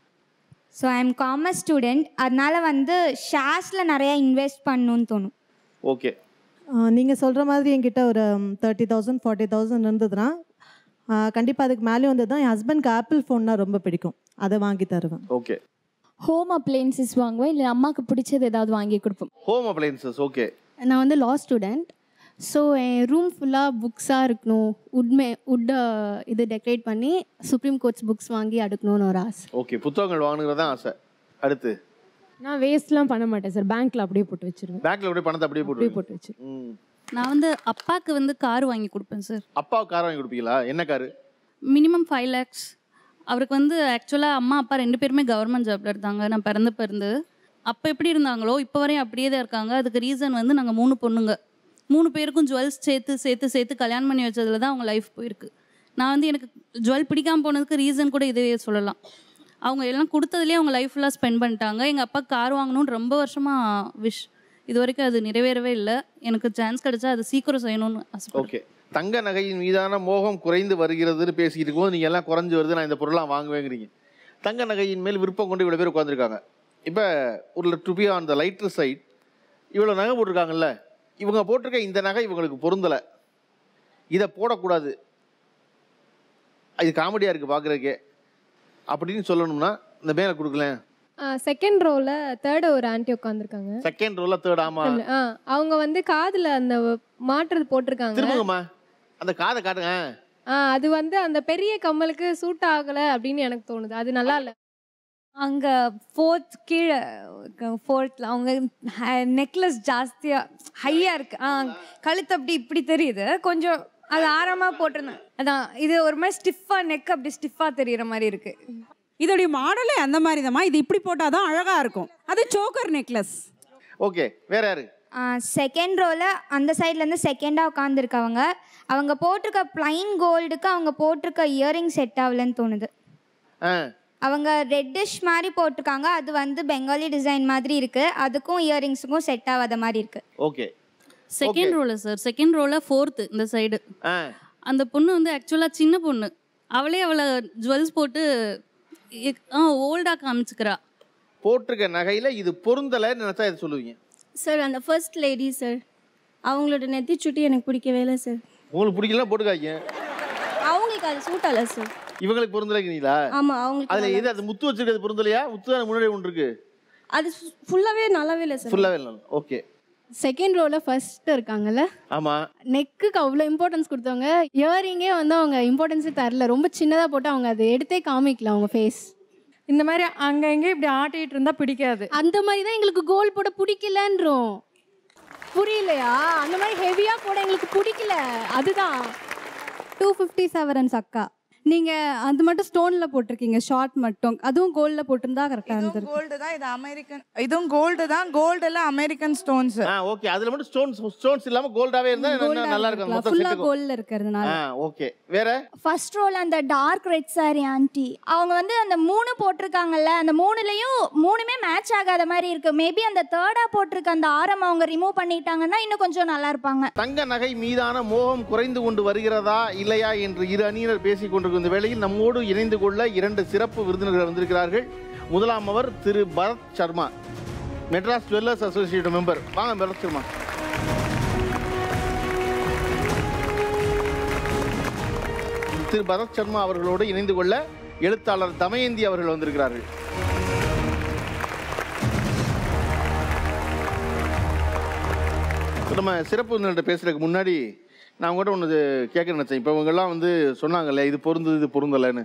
Speaker 25: so I am commerce student அதனால வந்து ஷேர்ஸில் நிறையா இன்வெஸ்ட் பண்ணணும்னு தோணும்
Speaker 1: ஓகே
Speaker 26: நீங்கள் சொல்கிற மாதிரி என்கிட்ட ஒரு தேர்ட்டி தௌசண்ட் ஃபார்ட்டி தௌசண்ட் இருந்ததுன்னா கண்டிப்பாக அதுக்கு மேலே வந்து தான் என் ஹஸ்பண்ட்க்கு ஆப்பிள் ஃபோன்னா ரொம்ப பிடிக்கும் அதை வாங்கி தருவேன்
Speaker 1: ஓகே
Speaker 27: ஹோம் அப்ளையன்சஸ் வாங்குவேன் இல்லை அம்மாவுக்கு பிடிச்சது ஏதாவது வாங்கி கொடுப்போம்
Speaker 1: ஹோம் அப்ளையன்சஸ் ஓகே
Speaker 27: நான் வந்து லா ஸ்டூடெண்ட் ஸோ என் ரூம் ஃபுல்லாக புக்ஸாக இருக்கணும் உட்மே உட்டை இது டெக்கரேட் பண்ணி சுப்ரீம் கோர்ட்ஸ் புக்ஸ் வாங்கி அடுக்கணும்னு ஒரு ஆசை
Speaker 1: ஓகே புத்தகங்கள் வாங்குறது தான் ஆசை அடுத்து
Speaker 15: நான் வேஸ்ட்லாம் பண்ண மாட்டேன் சார் பேங்க்ல அப்படியே போட்டு வச்சிருவேன்
Speaker 1: பேங்க்ல அப்படியே பணத்தை அப்படியே
Speaker 15: அப்படியே
Speaker 1: போட்டு
Speaker 15: போட்டு வச்சிருவேன்
Speaker 1: ம்
Speaker 28: நான் வந்து அப்பாவுக்கு வந்து கார் வாங்கி கொடுப்பேன் சார்
Speaker 1: அப்பாவுக்கு கார் வாங்கி கொடுப்பீங்களா என்ன காரு
Speaker 28: மினிமம் ஃபைவ் லேக்ஸ் அவருக்கு வந்து ஆக்சுவலாக அம்மா அப்பா ரெண்டு பேருமே கவர்மெண்ட் ஜாப்ல இருந்தாங்க நான் பிறந்த பிறந்து அப்போ எப்படி இருந்தாங்களோ இப்போ வரையும் அப்படியே தான் இருக்காங்க அதுக்கு ரீசன் வந்து நாங்கள் மூணு பொண்ணுங்க மூணு பேருக்கும் ஜுவல்ஸ் சேர்த்து சேர்த்து சேர்த்து கல்யாணம் பண்ணி வச்சதுல தான் அவங்க லைஃப் போயிருக்கு நான் வந்து எனக்கு ஜுவல் பிடிக்காம போனதுக்கு ரீசன் கூட இதுவே சொல்லலாம் அவங்க எல்லாம் கொடுத்ததுலேயே அவங்க லைஃப் ஃபுல்லாக ஸ்பெண்ட் பண்ணிட்டாங்க எங்கள் அப்பா கார் வாங்கணும்னு ரொம்ப வருஷமாக விஷ் இது வரைக்கும் அது நிறைவேறவே இல்லை எனக்கு சான்ஸ் கிடைச்சா அது சீக்கிரம் செய்யணும்னு ஆசைப்படுறேன்
Speaker 1: ஓகே தங்க நகையின் மீதான மோகம் குறைந்து வருகிறதுன்னு பேசிக்கிட்டு இருக்கும்போது நீங்கள் எல்லாம் குறைஞ்சு வருது நான் இந்த பொருளாக வாங்குவேங்கிறீங்க தங்க நகையின் மேல் விருப்பம் கொண்டு இவ்வளோ பேர் உட்காந்துருக்காங்க இப்போ ஒரு to be on the lighter side இவ்வளோ நகை போட்டிருக்காங்கல்ல இவங்க போட்டிருக்க இந்த நகை இவங்களுக்கு பொருந்தலை இதை போடக்கூடாது இது காமெடியாக இருக்குது பார்க்குறதுக்கே அப்படின்னு சொல்லணும்னா இந்த மேலே கொடுக்கலேன்
Speaker 15: செகண்ட் ரோவில் தேர்டு ஒரு ஆன்ட்டி உட்காந்துருக்காங்க
Speaker 1: செகண்ட் ரோல தேர்ட் ஆமாம்
Speaker 15: ஆ அவங்க வந்து காதில் அந்த மாட்டுறது போட்டிருக்காங்க
Speaker 1: திரும்புங்கம்மா அந்த காதை காட்டுங்க
Speaker 15: ஆ அது வந்து அந்த பெரிய கம்மலுக்கு சூட் ஆகலை அப்படின்னு எனக்கு தோணுது அது நல்லா இல்லை
Speaker 11: அங்கே ஃபோர்த் கீழே ஃபோர்த்தில் அவங்க நெக்லஸ் ஜாஸ்தியாக ஹையாக இருக்கு ஆ கழுத்து அப்படி இப்படி தெரியுது கொஞ்சம் அது ஆரமாக போட்டிருந்தேன் அதான் இது ஒரு மாதிரி ஸ்டிஃபாக நெக் அப்படி ஸ்டிஃபாக தெரியுற மாதிரி இருக்கு
Speaker 7: இதோடைய மாடலே அந்த மாதிரி தான்மா இது இப்படி போட்டால் தான் அழகாக இருக்கும் அது சோக்கர் நெக்லஸ்
Speaker 1: ஓகே வேற யாரு
Speaker 25: செகண்ட் ரோவில் அந்த சைட்லேருந்து செகண்டாக உட்காந்துருக்கவங்க அவங்க போட்டிருக்க ப்ளைன் கோல்டுக்கு அவங்க போட்டிருக்க இயரிங் செட் ஆகலன்னு தோணுது
Speaker 1: ஆ
Speaker 25: அவங்க ரெட்டிஷ் மாதிரி போட்டிருக்காங்க அது வந்து பெங்காலி டிசைன் மாதிரி இருக்கு அதுக்கும் இயரிங்ஸுக்கும் செட் ஆகாத மாதிரி இருக்கு
Speaker 1: ஓகே
Speaker 28: செகண்ட் ரோல சார் செகண்ட் ரோல ஃபோர்த்து இந்த சைடு அந்த பொண்ணு வந்து ஆக்சுவலாக சின்ன பொண்ணு அவளே அவளை ஜுவல்ஸ் போட்டு இ- ஆ ஓல்டாக காமிச்சுக்கிறா
Speaker 1: போட்டிருக்க நகையில இது பொருந்தலைன்னு நினைச்சா இது சொல்லுவீங்க
Speaker 18: சார் அந்த ஃபர்ஸ்ட் லேடி சார் அவங்களோட நெத்தி சுட்டி எனக்கு பிடிக்கவே இல்லை சார்
Speaker 1: உங்களுக்கு பிடிக்கலாம் போட்டுக்காங்க
Speaker 18: அவங்களுக்கு அது சூட் ஆகல சார்
Speaker 1: இவங்களுக்கு பொருந்தலைங்கிறீங்களா
Speaker 18: ஆமா அவங்களுக்கு
Speaker 1: அதுல
Speaker 18: நல்லா-
Speaker 1: எது அது முத்து வச்சிருக்கிறது பொருந்தலையா முத்து தான் முன்னாடி ஒன்று இருக்கு
Speaker 18: அது ஃபுல்லாகவே நல்லாவே இல்லை சார்
Speaker 1: ஃபுல்லாவே இல்லை ஓகே
Speaker 27: செகண்ட் ரோவில் ஃபர்ஸ்ட் இருக்காங்கல்ல
Speaker 1: ஆமா
Speaker 27: நெக்குக்கு அவ்வளோ இம்பார்ட்டன்ஸ் கொடுத்தவங்க இயரிங்கே வந்து அவங்க இம்பார்ட்டன்ஸே தரல ரொம்ப சின்னதாக போட்டு அவங்க அதை எடுத்தே காமிக்கல அவங்க ஃபேஸ்
Speaker 2: இந்த மாதிரி அங்கே எங்கே இப்படி ஆட்டிட்டு இருந்தால் பிடிக்காது
Speaker 27: அந்த மாதிரி தான் எங்களுக்கு கோல் போட பிடிக்கலன்றோம் புரியலையா அந்த மாதிரி ஹெவியாக போட எங்களுக்கு பிடிக்கல அதுதான்
Speaker 23: டூ ஃபிஃப்டி செவரன்ஸ் அக்கா நீங்கள் அது மட்டும் ஸ்டோனில் போட்டிருக்கீங்க ஷார்ட் மட்டும் அதுவும் கோல்டில் போட்டிருந்தா கரெக்டாக இருந்தது
Speaker 6: கோல்டு தான் இது அமெரிக்கன் இதுவும் கோல்டு தான் கோல்டுல அமெரிக்கன் ஸ்டோன்ஸ்
Speaker 1: ஆ ஓகே அதுல மட்டும் ஸ்டோன்ஸ் ஸ்டோன்ஸ் இல்லாம கோல்டாவே இருந்தா இன்னும் நல்லா இருக்கும் மொத்த
Speaker 23: ஃபுல்லாக
Speaker 1: செட்டுக்கும்
Speaker 23: கோல்டில் இருக்கிறதுனால
Speaker 1: ஆ ஓகே வேற
Speaker 8: ஃபர்ஸ்ட் ரோல் அந்த டார்க் ரெட் சாரி ஆன்ட்டி அவங்க வந்து அந்த மூணு போட்டிருக்காங்கல்ல அந்த மூணுலையும் மூணுமே மேட்ச் ஆகாத மாதிரி இருக்கு மேபி அந்த தேர்டா போட்டிருக்க அந்த ஆரம் அவங்க ரிமூவ் பண்ணிட்டாங்கன்னா இன்னும் கொஞ்சம் நல்லா இருப்பாங்க
Speaker 1: தங்க நகை மீதான மோகம் குறைந்து கொண்டு வருகிறதா இல்லையா என்று இரு அணியினர் பேசிக் கொண்டிருக்கும் இந்த வேளையில் நம்மோடு இணைந்து கொள்ள இரண்டு சிறப்பு விருந்தினர்கள் வந்திருக்கிறார்கள் முதலாம் அவர் Thiru Bharat Sharma Madras jewellers associate member வாங்க பரத் சர்மா திரு பரத் சர்மா அவர்களோடு இணைந்து கொள்ள எழுத்தாளர் தமயந்தி அவர்கள் வந்திருக்கிறார்கள் இப்ப நம்ம சிறப்பு விருந்தினர்கிட்ட பேசுறதுக்கு முன்னாடி நான் கூட ஒன்று கேட்க நினச்சேன் இப்போ இவங்கெல்லாம் வந்து சொன்னாங்கல்ல இது பொருந்தது இது பொருந்தலைன்னு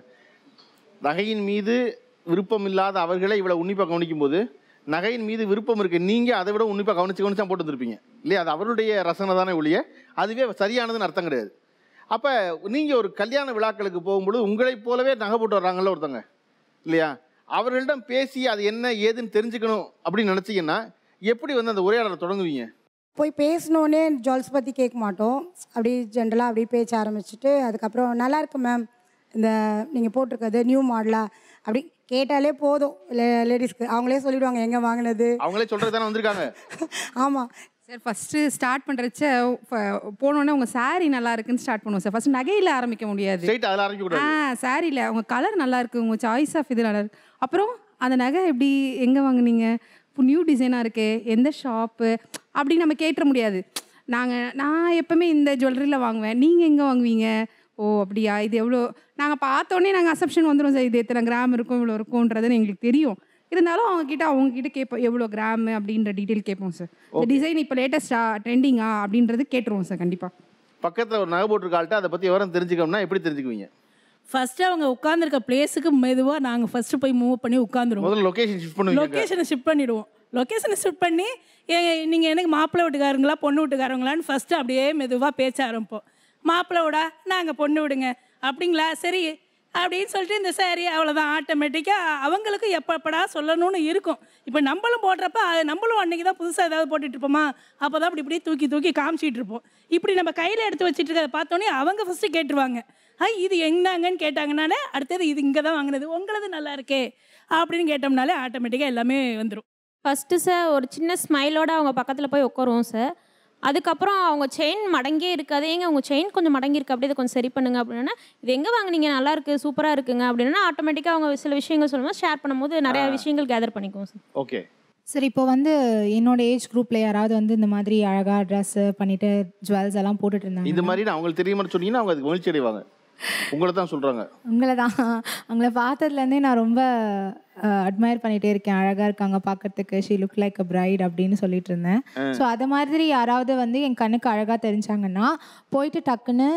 Speaker 1: நகையின் மீது விருப்பம் இல்லாத அவர்களை இவ்வளோ உன்னிப்பாக கவனிக்கும் போது நகையின் மீது விருப்பம் இருக்கு நீங்கள் அதை விட உன்னிப்பாக கவனிச்சு கவனிச்சு தான் போட்டு வந்திருப்பீங்க இல்லையா அது அவருடைய ரசனை தானே ஒழிய அதுவே சரியானதுன்னு அர்த்தம் கிடையாது அப்போ நீங்கள் ஒரு கல்யாண விழாக்களுக்கு போகும்பொழுது உங்களைப் போலவே நகை போட்டு வர்றாங்கல்ல ஒருத்தங்க இல்லையா அவர்களிடம் பேசி அது என்ன ஏதுன்னு தெரிஞ்சுக்கணும் அப்படின்னு நினச்சிங்கன்னா எப்படி வந்து அந்த உரையாடலை தொடங்குவீங்க
Speaker 9: போய் பேசினோடனே ஜுவல்ஸ் பற்றி கேட்க மாட்டோம் அப்படி ஜென்ரலாக அப்படியே பேச ஆரம்பிச்சுட்டு அதுக்கப்புறம் நல்லா இருக்கு மேம் இந்த நீங்கள் போட்டிருக்கிறது நியூ மாடலா அப்படி கேட்டாலே போதும் லேடிஸ்க்கு அவங்களே சொல்லிடுவாங்க எங்கே வாங்கினது
Speaker 1: அவங்களே சொல்கிறது தானே வந்திருக்காங்க
Speaker 9: ஆமாம்
Speaker 12: சார் ஃபஸ்ட்டு ஸ்டார்ட் பண்ணுறச்ச போனோடனே உங்கள் saree நல்லா இருக்குன்னு ஸ்டார்ட் பண்ணுவோம் சார் ஃபஸ்ட் நகையில் ஆரம்பிக்க முடியாது
Speaker 1: ஸ்ட்ரைட் அதில் ஆரம்பிக்க
Speaker 12: ஆ
Speaker 1: கூடாது
Speaker 12: சாரியில் உங்கள் கலர் நல்லா இருக்கு உங்கள் சாய்ஸ் ஆஃப் இது நல்லா இருக்கு அப்புறம் அந்த நகை எப்படி எங்கே வாங்குனீங்க இப்போ நியூ டிசைனாக இருக்கே எந்த ஷாப்பு அப்படி நம்ம கேட்டுற முடியாது நாங்கள் நான் எப்பவுமே இந்த ஜுவல்லரியில் வாங்குவேன் நீங்கள் எங்கே வாங்குவீங்க ஓ அப்படியா இது எவ்வளோ நாங்கள் பார்த்தோன்னே நாங்கள் அசப்ஷன் வந்துடும் சார் இது எத்தனை கிராம் இருக்கும் இவ்வளோ இருக்கும்ன்றதுன்னு எங்களுக்கு தெரியும் இருந்தாலும் அவங்க கிட்ட அவங்க கிட்ட கேட்போம் எவ்வளோ கிராம் அப்படின்ற டீட்டெயில் கேட்போம் சார் இந்த
Speaker 1: Okay.
Speaker 12: டிசைன் இப்போ லேட்டஸ்டா ட்ரெண்டிங்கா அப்படின்றது கேட்டுருவோம் சார் கண்டிப்பாக
Speaker 1: பக்கத்தில் ஒரு நகை போட்டிருக்க ஆள்கிட்ட அதை பற்றி விவரம் தெரிஞ்சுக்கணும்னா எப்படி தெரிஞ்சுக்குவீங்க
Speaker 13: ஃபர்ஸ்ட் அவங்க உட்காந்துருக்க பிளேஸுக்கு மெதுவாக நாங்கள் ஃபர்ஸ்ட் போய் மூவ் பண்ணி உட்காந்துருவோம்
Speaker 1: முதல்ல லொகேஷன் ஷிஃப்ட் பண்ணுவீங்க
Speaker 13: லொக்கேஷனை ஷிஃப்ட் பண்ணிடுவோம் லொக்கேஷனை ஷிஃப்ட் பண்ணி நீங்கள் எனக்கு மாப்பிள்ளை வீட்டுக்காரங்களா பொண்ணு வீட்டுக்காரங்களான்னு ஃபஸ்ட்டு அப்படியே மெதுவாக பேச்ச ஆரம்பிப்போம் மாப்பிள்ளை விடா நாங்கள் பொண்ணு விடுங்க அப்படிங்களா சரி அப்படின்னு சொல்லிட்டு இந்த சாரி அவ்வளோதான் ஆட்டோமேட்டிக்காக அவங்களுக்கு எப்பப்படா சொல்லணும்னு இருக்கும் இப்போ நம்மளும் போடுறப்ப அது நம்மளும் அன்றைக்கி தான் புதுசாக ஏதாவது போட்டுட்டு இருப்போமா அப்போ தான் அப்படி இப்படி தூக்கி தூக்கி காமிச்சிட்டு இருப்போம் இப்படி நம்ம கையில் எடுத்து வச்சுட்டு இருக்கிறத பார்த்தோன்னே அவங்க ஃபஸ்ட்டு கேட்டுருவாங்க ஐ இது எங்கன்னாங்கன்னு கேட்டாங்கனாலே அடுத்தது இது இங்கே தான் வாங்கினது உங்களது நல்லா இருக்கே அப்படின்னு கேட்டோம்னாலே ஆட்டோமேட்டிக்காக எல்லாமே வந்துடும்
Speaker 5: ஃபஸ்ட்டு சார் ஒரு சின்ன ஸ்மைலோட அவங்க பக்கத்தில் போய் உட்காருவோம் சார் அதுக்கப்புறம் அவங்க செயின் மடங்கே இருக்காது ஏங்க உங்கள் செயின் கொஞ்சம் மடங்கி இருக்கு அப்படியே இதை கொஞ்சம் சரி பண்ணுங்க அப்படின்னா இது எங்கே வாங்குனீங்க நல்லா இருக்கு சூப்பராக இருக்குங்க அப்படின்னா ஆட்டோமேட்டிக்காக அவங்க சில விஷயங்கள் சொல்லும்போது ஷேர் பண்ணும்போது நிறைய விஷயங்கள் கேதர் பண்ணிக்குவோம் சார்
Speaker 1: ஓகே
Speaker 4: சரி இப்போ வந்து என்னோட ஏஜ் குரூப்பில் யாராவது வந்து இந்த மாதிரி அழகாக ட்ரெஸ்ஸு பண்ணிட்டு ஜுவல்ஸ் எல்லாம் போட்டுட்டு இருந்தாங்க
Speaker 1: இந்த மாதிரி நான் அவங்களுக்கு தெரியுமான்னு சொன்னீங்கன்னா அவங்க அதுக்கு மகிழ்ச்சி அடைவாங்க உங்களை தான் சொல்கிறாங்க
Speaker 4: உங்களை தான் அவங்கள பார்த்ததுலேருந்தே நான் ரொம்ப அட்மையர் பண்ணிகிட்டே இருக்கேன் அழகாக இருக்காங்க பார்க்கறதுக்கு she look like a bride அப்படின்னு சொல்லிட்டு இருந்தேன்
Speaker 14: ஆ.
Speaker 4: ஸோ அது மாதிரி யாராவது வந்து என் கண்ணுக்கு அழகாக தெரிஞ்சாங்கன்னா போயிட்டு டக்குன்னு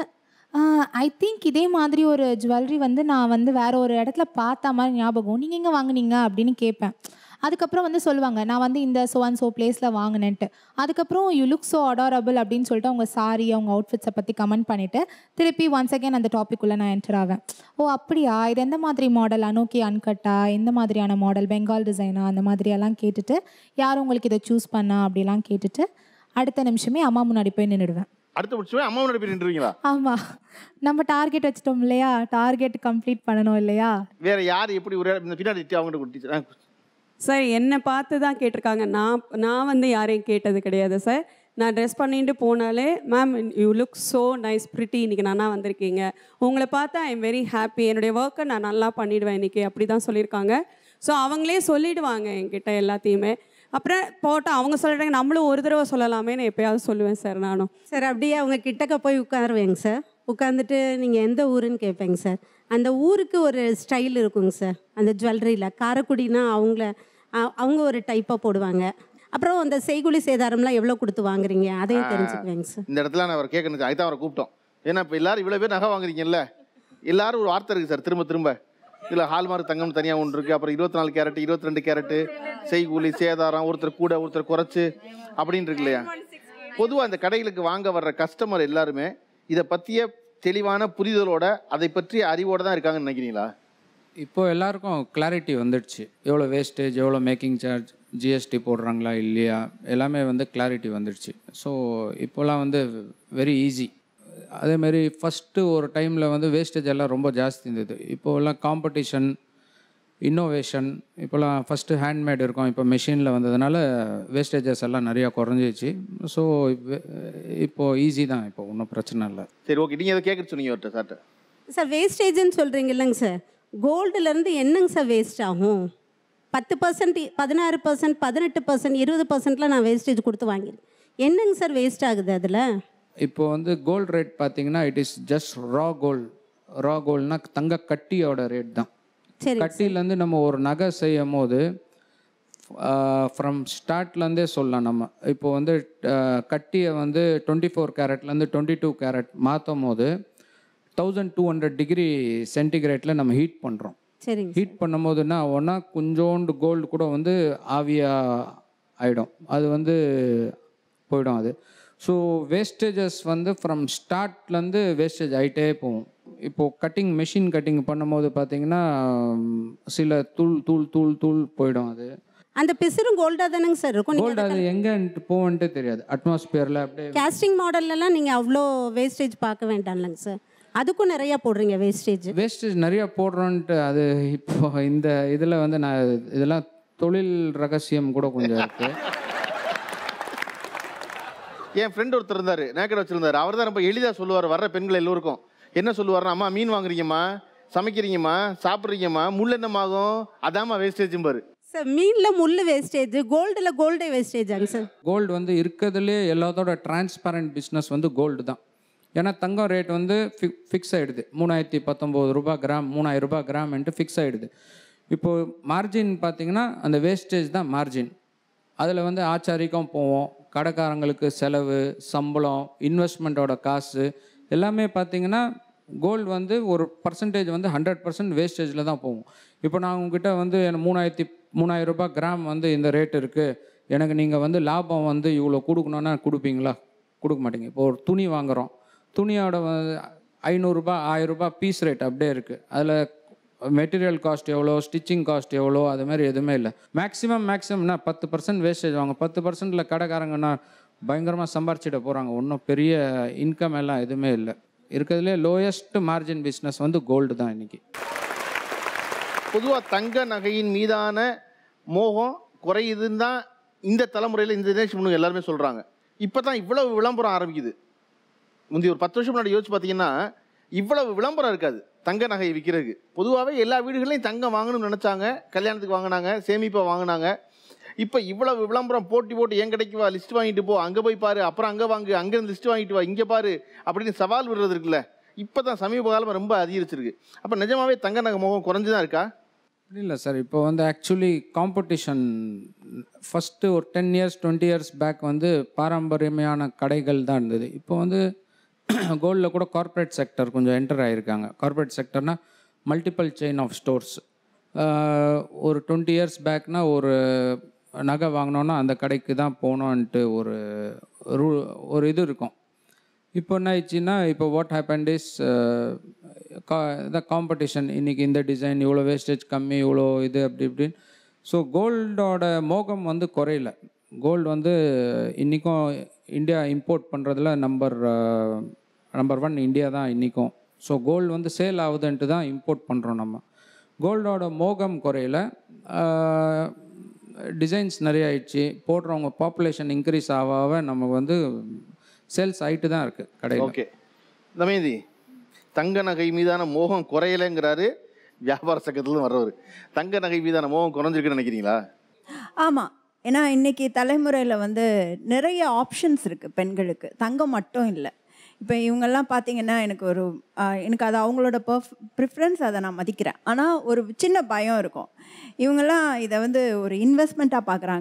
Speaker 4: ஐ திங்க் இதே மாதிரி ஒரு ஜுவல்லரி வந்து நான் வந்து வேற ஒரு இடத்துல பார்த்த மாதிரி ஞாபகம் நீங்கள் எங்கே வாங்குனீங்க அப்படின்னு கேட்பேன் அதுக்கப்புறம் வந்து சொல்லுவாங்க நான் வந்து இந்த சோ அண்ட் சோ பிளேஸில் வாங்கினேன்ட்டு அதுக்கப்புறம் யூ லுக் ஸோ அடாரபிள் அப்படின்னு சொல்லிட்டு அவங்க சாரி அவங்க அவுட்ஃபிட்ஸை பற்றி கமெண்ட் பண்ணிவிட்டு திருப்பி ஒன்ஸ் அகேன் அந்த டாபிக்குள்ளே நான் என்டர் ஆவேன் ஓ அப்படியா இது எந்த மாதிரி மாடல் அனோக்கி அன்கட்டா எந்த மாதிரியான மாடல் பெங்கால் டிசைனா அந்த மாதிரியெல்லாம் கேட்டுட்டு யார் உங்களுக்கு இதை சூஸ் பண்ணா அப்படிலாம் கேட்டுட்டு அடுத்த நிமிஷமே அம்மா முன்னாடி போய் நின்றுடுவேன்
Speaker 1: அடுத்த பட்சமே அம்மா முன்னாடி போய் நின்றுவீங்களா
Speaker 4: ஆமாம் நம்ம டார்கெட் வச்சிட்டோம் இல்லையா டார்கெட் கம்ப்ளீட் பண்ணணும் இல்லையா
Speaker 1: வேற யார் எப்படி ஒரு இந்த பின்னாடி அவங்ககிட்ட ஒரு டீச்சர்
Speaker 20: சார் என்னை பார்த்து தான் கேட்டிருக்காங்க நான் நான் வந்து யாரையும் கேட்டது கிடையாது சார் நான் ட்ரெஸ் பண்ணிட்டு போனாலே ma'am you look so nice pretty இன்றைக்கி நானா வந்திருக்கீங்க உங்களை பார்த்தா ஐ எம் வெரி ஹாப்பி என்னுடைய ஒர்க்கை நான் நல்லா பண்ணிடுவேன் இன்றைக்கி அப்படி தான் சொல்லியிருக்காங்க ஸோ அவங்களே சொல்லிடுவாங்க என்கிட்ட எல்லாத்தையுமே அப்புறம் போட்டு அவங்க சொல்கிறாங்க நம்மளும் ஒரு தடவை சொல்லலாமேன்னு எப்பயாவது சொல்லுவேன் சார் நானும்
Speaker 16: சார் அப்படியே அவங்க கிட்டக்க போய் உட்காருவேங்க சார் உட்காந்துட்டு நீங்கள் எந்த ஊருன்னு கேட்பேங்க சார் அந்த ஊருக்கு ஒரு ஸ்டைல் இருக்குங்க சார் அந்த ஜுவல்லரியில் காரைக்குடினா அவங்கள அ- அவங்க ஒரு டைப்பாக போடுவாங்க அப்புறம் அந்த செய்குலி சேதாரம்லாம் எவ்வளோ கொடுத்து வாங்குறீங்க அதையும்
Speaker 1: ஆ.
Speaker 16: தெரிஞ்சுக்குவேங்க சார்
Speaker 1: இந்த இடத்துல நான் அவர் கேட்கணும் அதுதான் அவரை கூப்பிட்டோம் ஏன்னா இப்போ எல்லாரும் இவ்வளோ பேர் நகை வாங்குறீங்கல்ல எல்லாரும் ஒரு வார்த்தை இருக்குது சார் திரும்ப திரும்ப இதில் ஹால்மார்க் தங்கம் தனியாக ஒன்று இருக்குது அப்புறம் இருபத்தி நாலு கேரட் இருபத்தி ரெண்டு கேரட்டு செய்கூலி சேதாரம் ஒருத்தர் கூட ஒருத்தர் குறைச்சு அப்படின்னு இருக்கு இல்லையா பொதுவாக இந்த கடைகளுக்கு வாங்க வர்ற கஸ்டமர் எல்லாருமே இதை பற்றிய தெளிவான புரிதலோட அதை பற்றிய அறிவோட தான் இருக்காங்கன்னு நினைக்கிறீங்களா
Speaker 3: இப்போ எல்லாருக்கும் கிளாரிட்டி வந்துடுச்சு எவ்வளோ வேஸ்டேஜ் எவ்வளோ மேக்கிங் சார்ஜ் ஜிஎஸ்டி போடுறாங்களா இல்லையா எல்லாமே வந்து கிளாரிட்டி வந்துடுச்சு ஸோ இப்போலாம் வந்து வெரி ஈஸி அதேமாரி ஃபஸ்ட்டு ஒரு டைமில் வந்து வேஸ்டேஜ் எல்லாம் ரொம்ப ஜாஸ்தி இருந்தது இப்போலாம் காம்படிஷன் இன்னோவேஷன் இப்போலாம் ஃபஸ்ட்டு ஹேண்ட்மேட் இருக்கும் இப்போ மிஷினில் வந்ததுனால வேஸ்டேஜஸ் எல்லாம் நிறையா குறைஞ்சிச்சு ஸோ இப்போது ஈஸி தான் இப்போ ஒன்றும் பிரச்சனை இல்லை
Speaker 1: சரி ஓகே நீங்கள் அதை கேட்க சொன்னீங்க அவர்கிட்ட சார்ட்ட
Speaker 16: சார் வேஸ்டேஜ்னு சொல்கிறீங்க இல்லைங்க சார் கோல்டுலேருந்து என்னங்க சார் வேஸ்ட் ஆகும் பத்து பர்சன்ட் பதினாறு பர்சன்ட் பதினெட்டு பர்சன்ட் இருபது பர்சன்ட்லாம் நான் வேஸ்டேஜ் கொடுத்து வாங்கிருக்கேன் என்னங்க சார் வேஸ்ட் ஆகுது அதில்
Speaker 3: இப்போ வந்து கோல்ட் ரேட் பார்த்தீங்கன்னா it is just raw gold raw கோல்ட்னா தங்க கட்டியோட ரேட் தான்
Speaker 16: சரி
Speaker 3: கட்டிலேருந்து நம்ம ஒரு நகை செய்யும் போது ஃப்ரம் ஸ்டார்ட்லேருந்தே சொல்லலாம் நம்ம இப்போ வந்து அஹ், கட்டியை வந்து டுவெண்ட்டி ஃபோர் கேரட்லேருந்து டுவெண்ட்டி டூ கேரட் மாற்றும் போது தௌசண்ட் டூ ஹண்ட்ரட் டிகிரி சென்டிகிரேட்டில் நம்ம ஹீட் பண்ணுறோம்
Speaker 16: சரிங்க
Speaker 3: ஹீட் பண்ணும்போது என்ன ஆகும்னா கொஞ்சோண்டு கோல்டு கூட வந்து ஆவியாக ஆகிடும் அது வந்து போயிடும் அது ஸோ வேஸ்டேஜஸ் வந்து ஃப்ரம் ஸ்டார்ட்லேருந்து வேஸ்டேஜ் ஆகிட்டே போகும் இப்போது கட்டிங் மெஷின் கட்டிங் பண்ணும்போது பார்த்தீங்கன்னா ம், சில தூள் தூள் தூள் தூள் போயிடும் அது
Speaker 16: அந்த பிசுறும் கோல்டாக தானேங்க சார் இருக்கும்
Speaker 3: கோல்டு அது எங்கேன்ட்டு போவன்ட்டு தெரியாது அட்மாஸ்பியரில் அப்படியே
Speaker 16: கேஸ்டிங் மாடல்லலாம் நீங்கள் அவ்வளோ வேஸ்டேஜ் பார்க்க வேண்டாம்லங்க சார் அதுக்கும் நிறையா போடுறீங்க வேஸ்டேஜ்
Speaker 3: வேஸ்டேஜ் நிறைய போடுறோன்ட்டு அது இப்போ இந்த இதில் வந்து நான் இதெல்லாம் தொழில் ரகசியம் கூட கொஞ்சம் இருக்குது
Speaker 1: என் ஃப்ரெண்ட் ஒருத்தர் இருந்தார் நேக்கடை வச்சிருந்தாரு அவர் தான் ரொம்ப எளிதாக சொல்லுவார் வர்ற பெண்கள் எல்லோருக்கும் என்ன சொல்லுவார்னா அம்மா மீன் வாங்குறீங்கம்மா சமைக்கிறீங்கம்மா சாப்பிட்றீங்கம்மா முள் என்னமாகும் அதாம்மா வேஸ்டேஜும்பாரு
Speaker 16: சார் மீனில் முள் வேஸ்டேஜ் கோல்டில் கோல்டே வேஸ்டேஜாங்க சார்
Speaker 3: கோல்டு வந்து இருக்கிறதுலே எல்லாத்தோட டிரான்ஸ்பரண்ட் பிஸ்னஸ் வந்து கோல்டு தான் ஏன்னா தங்கம் ரேட் வந்து ஃபிக் ஃபிக்ஸ் ஆகிடுது மூணாயிரத்தி பத்தொம்போது ரூபாய் கிராம் மூணாயிரம் ரூபாய் கிராம்ன்ட்டு ஃபிக்ஸ் ஆகிடுது இப்போது மார்ஜின் பார்த்தீங்கன்னா அந்த வேஸ்டேஜ் தான் மார்ஜின் அதில் வந்து ஆச்சாரிக்கும் போவோம் கடைக்காரங்களுக்கு செலவு சம்பளம் இன்வெஸ்ட்மெண்ட்டோட காசு எல்லாமே பார்த்தீங்கன்னா கோல்டு வந்து ஒரு பர்சன்டேஜ் வந்து ஹண்ட்ரட் பர்சன்ட் வேஸ்டேஜில் தான் போகும் இப்போ நான் உங்ககிட்ட வந்து எனக்கு மூணாயிரத்தி மூணாயிரம் ரூபாய் கிராம் வந்து இந்த ரேட் இருக்குது எனக்கு நீங்கள் வந்து லாபம் வந்து இவ்வளோ கொடுக்கணுன்னா கொடுப்பீங்களா கொடுக்க மாட்டீங்க இப்போ ஒரு துணி வாங்குகிறோம் துணியோட வந்து ஐநூறுரூபா ஆயிரரூபா பீஸ் ரேட் அப்படியே இருக்குது அதில் மெட்டீரியல் காஸ்ட் எவ்வளோ ஸ்டிச்சிங் காஸ்ட் எவ்வளோ அது மாதிரி எதுவுமே இல்லை மேக்ஸிமம் மேக்ஸிமம்னா பத்து பர்சன்ட் வேஸ்டேஜ் வாங்க பத்து பர்சன்டில் கடைக்காரங்கன்னா பயங்கரமாக சம்பாரிச்சிட போகிறாங்க ஒன்றும் பெரிய இன்கம் எல்லாம் எதுவுமே இல்லை இருக்கிறதுலே லோயஸ்ட் மார்ஜின் பிஸ்னஸ் வந்து கோல்டு தான் இன்றைக்கி
Speaker 1: பொதுவாக தங்க நகையின் மீதான மோகம் குறையுதுன்னு தான் இந்த தலைமுறையில் இந்த ஜெனரேஷன் பொண்ணுங்க எல்லாருமே சொல்கிறாங்க இப்போ தான் இவ்வளவு விளம்பரம் ஆரம்பிக்குது முந்தைய ஒரு பத்து வருஷம் முன்னாடி யோசிச்சு பார்த்தீங்கன்னா இவ்வளவு விளம்பரம் இருக்காது தங்க நகையை விற்கிறதுக்கு பொதுவாகவே எல்லா வீடுகளையும் தங்கம் வாங்கணும்னு நினச்சாங்க கல்யாணத்துக்கு வாங்கினாங்க சேமிப்பை வாங்கினாங்க இப்போ இவ்வளவு விளம்பரம் போட்டி போட்டு என் கடைக்கு வா லிஸ்ட் வாங்கிட்டு போ அங்கே போய் பாரு அப்புறம் அங்கே வாங்கு அங்கேருந்து லிஸ்ட் வாங்கிட்டு வா இங்கே பாரு அப்படின்னு சவால் விடுறது இருக்குல்ல இப்போ தான் சமீப காலமாக ரொம்ப அதிகரிச்சிருக்கு அப்போ நிஜமாவே தங்க நகை முகம் குறைஞ்சு தான் இருக்கா
Speaker 3: அப்படி இல்லை சார் இப்போ வந்து ஆக்சுவலி காம்படிஷன் ஃபஸ்ட்டு ஒரு ten years twenty years back வந்து பாரம்பரியமான கடைகள் தான் இருந்தது இப்போ வந்து கோல்டில் கூட கார்ப்பரேட் செக்டர் கொஞ்சம் என்டர் ஆகியிருக்காங்க கார்ப்பரேட் செக்டர்னா மல்டிபிள் செயின் ஆஃப் ஸ்டோர்ஸ் ஒரு டுவெண்ட்டி இயர்ஸ் பேக்னா ஒரு நகை வாங்கினோன்னா அந்த கடைக்கு தான் போகணுன்ட்டு ஒரு ரூ ஒரு இது இருக்கும் இப்போ என்ன ஆயிடுச்சுன்னா இப்போ வாட் ஹேப்பன் இஸ் இந்த காம்படிஷன் இன்றைக்கி இந்த டிசைன் இவ்வளோ வேஸ்டேஜ் கம்மி இவ்வளோ இது அப்படி இப்படின்னு ஸோ கோல்டோட மோகம் வந்து குறையல கோல்டு வந்து இன்றைக்கும் இந்தியா இம்போர்ட் பண்ணுறதுல நம்பர் நம்பர் ஒன் இந்தியா தான் இன்றைக்கும் ஸோ கோல்டு வந்து சேல் ஆகுதுன்ட்டு தான் இம்போர்ட் பண்ணுறோம் நம்ம கோல்டோட மோகம் குறையல டிசைன்ஸ் நிறைய ஆயிடுச்சு போடுறவங்க பாப்புலேஷன் இன்க்ரீஸ் ஆக ஆக நமக்கு வந்து சேல்ஸ் ஆகிட்டு தான் இருக்குது கடையில்
Speaker 1: ஓகே தமேதி தங்க நகை மீதான மோகம் குறையலைங்கிறாரு வியாபார சக்கத்துல வர்றவர் தங்க நகை மீதான மோகம் குறைஞ்சிருக்குன்னு நினைக்கிறீங்களா
Speaker 10: ஆமாம் ஏன்னா இன்னைக்கு தலைமுறையில் வந்து நிறைய ஆப்ஷன்ஸ் இருக்குது பெண்களுக்கு தங்கம் மட்டும் இல்லை இப்போ இவங்கெல்லாம் பார்த்தீங்கன்னா எனக்கு ஒரு ஆஹ், எனக்கு அது அவங்களோட பர்ஃப் ப்ரிஃபரன்ஸ் அதை நான் மதிக்கிறேன் ஆனால் ஒரு சின்ன பயம் இருக்கும் இவங்கெல்லாம் இதை வந்து ஒரு இன்வெஸ்ட்மெண்ட்டாக பார்க்குறாங்க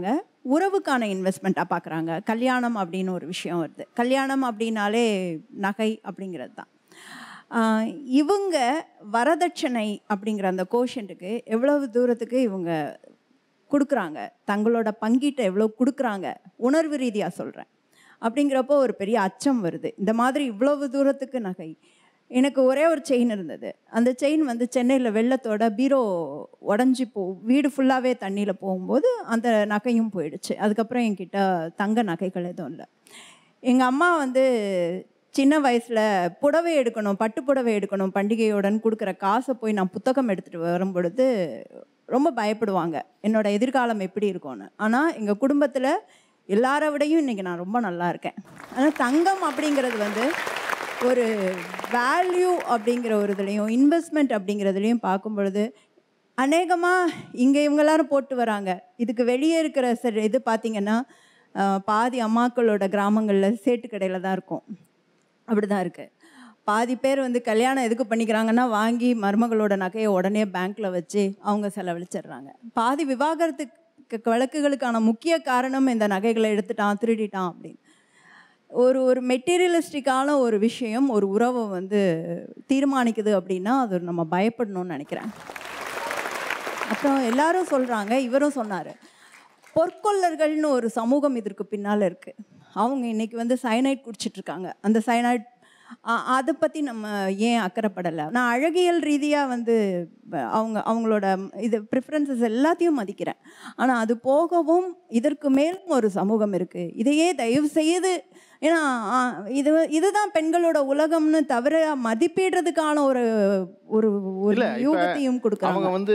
Speaker 10: உறவுக்கான இன்வெஸ்ட்மெண்ட்டாக பார்க்குறாங்க கல்யாணம் அப்படின்னு ஒரு விஷயம் வருது கல்யாணம் அப்படின்னாலே நகை அப்படிங்கிறது தான் ஆஹ் இவங்க வரதட்சணை அப்படிங்கிற அந்த கோஷன்ட்டுக்கு எவ்வளவு தூரத்துக்கு இவங்க கொடுக்குறாங்க தங்களோட பங்கீட்டை எவ்வளோ கொடுக்குறாங்க உணர்வு ரீதியாக சொல்கிறேன் அப்படிங்கிறப்போ ஒரு பெரிய அச்சம் வருது இந்த மாதிரி இவ்வளவு தூரத்துக்கு நகை எனக்கு ஒரே ஒரு செயின் இருந்தது அந்த செயின் வந்து சென்னையில் வெள்ளத்தோட பீரோ உடஞ்சி போ வீடு ஃபுல்லாகவே தண்ணியில் போகும்போது அந்த நகையும் போயிடுச்சு அதுக்கப்புறம் என்கிட்ட தங்க நகைகள் எதுவும் இல்லை எங்கள் அம்மா வந்து சின்ன வயசில் புடவை எடுக்கணும் பட்டு புடவை எடுக்கணும் பண்டிகையோடன்னு கொடுக்குற காசை போய் நான் புத்தகம் எடுத்துகிட்டு வரும் பொழுது ரொம்ப பயப்படுவாங்க என்னோட எதிர்காலம் எப்படி இருக்கும்னு ஆனால் எங்கள் குடும்பத்தில் எல்லாரை விடையும் இன்றைக்கி நான் ரொம்ப நல்லா இருக்கேன் ஆனால் தங்கம் அப்படிங்கிறது வந்து ஒரு வேல்யூ அப்படிங்கிற ஒரு இதுலேயும் இன்வெஸ்ட்மெண்ட் அப்படிங்கிறதுலையும் பார்க்கும் பொழுது அநேகமாக இங்கே இவங்க எல்லாரும் போட்டு வராங்க இதுக்கு வெளியே இருக்கிற சரி இது பார்த்திங்கன்னா ஆஹ், பாதி அம்மாக்களோட கிராமங்களில் சேட்டுக்கடையில் தான் இருக்கும் அப்படி தான் இருக்குது பாதி பேர் வந்து கல்யாணம் எதுக்கு பண்ணிக்கிறாங்கன்னா வாங்கி மருமகளோட நகையை உடனே பேங்க்கில் வச்சு அவங்க செலவழிச்சிடுறாங்க பாதி விவாகரத்துக்கு வழக்குகளுக்கான முக்கிய காரணம் இந்த நகைகளை எடுத்துட்டான் திருடிட்டான் அப்படின்னு ஒரு ஒரு மெட்டீரியலிஸ்டிக்கான ஒரு விஷயம் ஒரு உறவை வந்து தீர்மானிக்குது அப்படின்னா அது நம்ம பயப்படணும்னு நினைக்கிறேன் அப்புறம் எல்லாரும் சொல்கிறாங்க இவரும் சொன்னார் பொற்கொள்ளர்கள்னு ஒரு சமூகம் இதற்கு பின்னால் இருக்குது அவங்க இன்னைக்கு வந்து சயனைட் குடிச்சிட்ருக்காங்க அந்த சயனைட் அதை பற்றி நம்ம ஏன் அக்கறைப்படலை நான் அழகியல் ரீதியாக வந்து ப- அவங்க அவங்களோட இது ப்ரிஃபரன்சஸ் எல்லாத்தையும் மதிக்கிறேன் ஆனால் அது போகவும் இதற்கு மேலும் ஒரு சமூகம் இருக்குது இதையே தயவு செய்து ஏன்னா ஆ, இது இதுதான் பெண்களோட உலகம்னு தவிர மதிப்பிடுறதுக்கான ஒரு ஒரு ஒரு
Speaker 1: இல்ல இப்ப
Speaker 10: யூகத்தையும் கொடுக்குறாங்க
Speaker 1: அவங்க வந்து